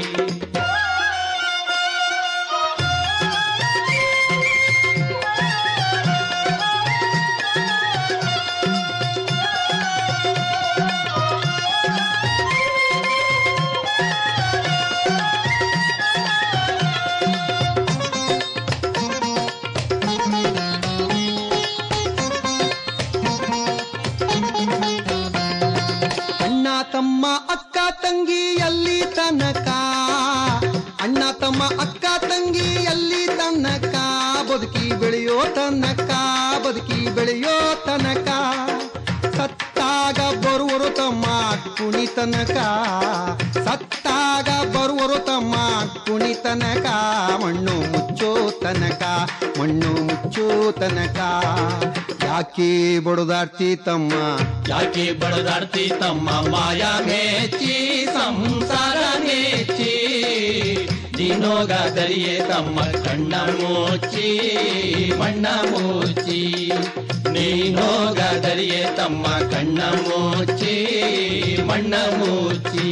ಅಣ್ಣ ತಮ್ಮ ಅಕ್ಕ ತಂಗಿ ಎಲ್ಲಿ ತನಕ ಅಣ್ಣ ತಮ್ಮ ಅಕ್ಕ ತಂಗಿ ಎಲ್ಲಿ ತನಕ ಬದುಕಿ ಬೆಳೆಯೋ ತನಕ ಬದುಕಿ ಬೆಳೆಯೋ ತನಕ ಸತ್ತಾಗ ಬರುವರು ತಮ್ಮ ಕುಣಿ ತನಕ ಸತ್ತಾಗ ಬರುವರು ತಮ್ಮ ಕುಣಿ ತನಕ ಮಣ್ಣು ಮುಚ್ಚೋ ತನಕ ಮಣ್ಣು ಮುಚ್ಚೋ ತನಕ ಯಾಕೆ ಬಡದಾಡ್ತಿ ತಮ್ಮ ಯಾಕೆ ಬಡದಾಡ್ತಿ ತಮ್ಮ ಮಾಯಾ ಮೇಚಿ ಸಂಸಾರ ಮೇಚಿ ನೀನೋಗಾದರಿಯೇ ತಮ್ಮ ಕಣ್ಣ ಮುಚ್ಚಿ ಮಣ್ಣ ಮುಚ್ಚಿ ನೀನೋಗಾದರಿಯೇ ತಮ್ಮ ಕಣ್ಣ ಮುಚ್ಚಿ ಮಣ್ಣ ಮುಚ್ಚಿ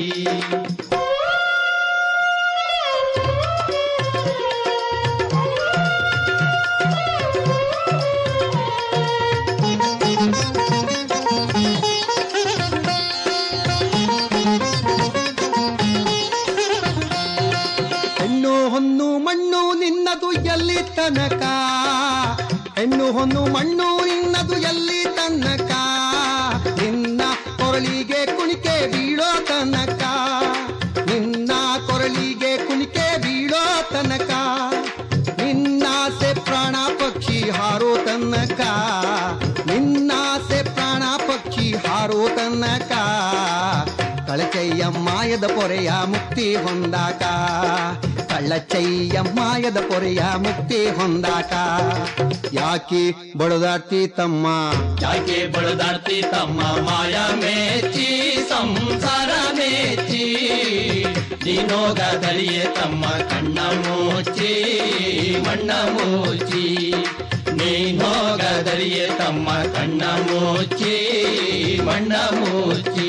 ಹೆಣ್ಣು ಹೊನ್ನು ಮಣ್ಣು ನಿನ್ನದು ಎಲ್ಲಿ ತನಕ ಹೆಣ್ಣು ಹೊನ್ನು ಮಣ್ಣು ನಿನ್ನದು ಎಲ್ಲಿ ತನಕ ನಿನ್ನ ಕೊರಳಿಗೆ ಕುಣಿಕೆ ಬೀಳೋ ತನಕ ನಿನ್ನ ಕೊರಳಿಗೆ ಕುಣಿಕೆ ಬೀಳೋ ತನಕ ನಿನ್ನಾಸೆ ಪ್ರಾಣ ಪಕ್ಷಿ ಹಾರೋ ತನಕ ನಿನ್ನಾಸೆ ಪ್ರಾಣ ಪಕ್ಷಿ ಹಾರೋ ತನಕ ಕಳಚಯ್ಯ ಮಾಯದ ಪೊರೆಯ ಮುಕ್ತಿ ಹೊಂದಾಕ ಕಳ್ಳಚಯ್ಯ ಮಾಯದ ಪೊರೆಯ ಮುಕ್ತಿ ಹೊಂದಾಕ ಯಾಕೆ ಬಡದಾಡ್ತಿ ತಮ್ಮ ಯಾಕೆ ಬಡದಾಡ್ತಿ ತಮ್ಮ ಮಾಯ ಮೇಚಿ ಸಂಸಾರ ಮೇಚಿ ನೀನೋಗದರಿಯೇ ತಮ್ಮ ಕಣ್ಣ ಮುಚ್ಚಿ ಮಣ್ಣ ಮುಚ್ಚಿ ನೀನೋಗದರಿಯೇ ತಮ್ಮ ಕಣ್ಣ ಮುಚ್ಚಿ ಮಣ್ಣ ಮುಚ್ಚಿ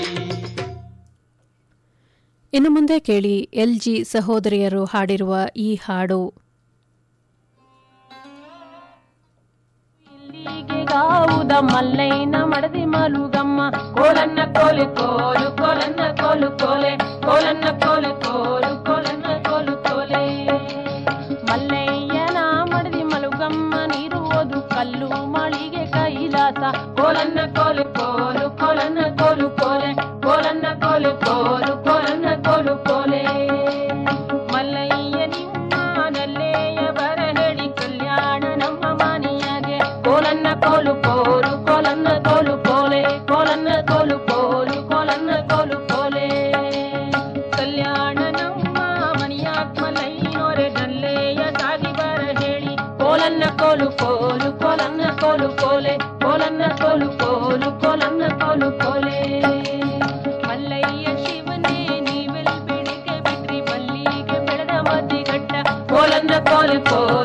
ಇನ್ನು ಮುಂದೆ ಕೇಳಿ ಎಲ್ಜಿ ಸಹೋದರಿಯರು ಹಾಡಿರುವ ಈ ಹಾಡು ಗಾವುದ ಮಲ್ಲೈನ ಮಡದಿ ಮಲುಗಮ್ಮ ಕೋಲನ್ನ ಕೋಲು ಕೋಲು ಕೋಲನ್ನ ಕೋಲು ಕೋಲೆ ಕೋಲನ್ನ ಕೋಲು ಕೋಲು ಕೋಲನ್ನ ಕೋಲು ಕೋಲೆ ಮಲ್ಲಯ್ಯನ ಮಡದಿ ಮಲುಗಮ್ಮ ನೀರು ಓದು ಕಲ್ಲು ಮಳಿಗೆ ಕೈಲಾಸ ಕೋಲನ್ನ ಕೋಲು ಕೋಲು ಕೋಲನ್ನ ಕೋಲು ಕೋಲೆ ಕೋಲನ್ನ ಕೋಲು ಕೋಲು ಕೋಲನ್ನ ಕೋಲು ಕೋಲೆ ಮಲ್ಲಯ್ಯ ನಿಮ್ಮ ನೆಲ್ಲೆಯ ಬರ ಹೇಳಿ ಕಲ್ಯಾಣ ನಮ್ಮ ಮನೆಯಾಗೆ ಕೋಲನ್ನ ಕೋಲು ಕೋಲು ಕೋಲನ್ನ ಕೋಲು ಕೋಲೆ ಕೋಲನ್ನ ಕೋಲು ಕೋಲು ಕೋಲನ್ನ ಕೋಲು ಕೋಲೆ ಕಲ್ಯಾಣ ನಮ್ಮ ಮನೆಯಾಗ ಮಲ್ಲಯ್ಯನೋರೆ ಡಲ್ಲೆಯ ಸಾಗಿ ಬರ ಹೇಳಿ ಕೋಲನ್ನ ಕೋಲು ಕೋಲು ಕೋಲನ್ನ ಕೋಲು ಕೋಲೆ ಮಲ್ಲಯ್ಯ ಶಿವನೇ ನೀವೆಲ್ ಬೆಳಿಗ್ಗೆ ಬಿಟ್ರಿ ಮಲ್ಲಿಗೆ ಬೆಳೆದ ಮದಿಗಟ್ಟ ಕೋಲನ್ನ ಕೋಲು ಕೋಲು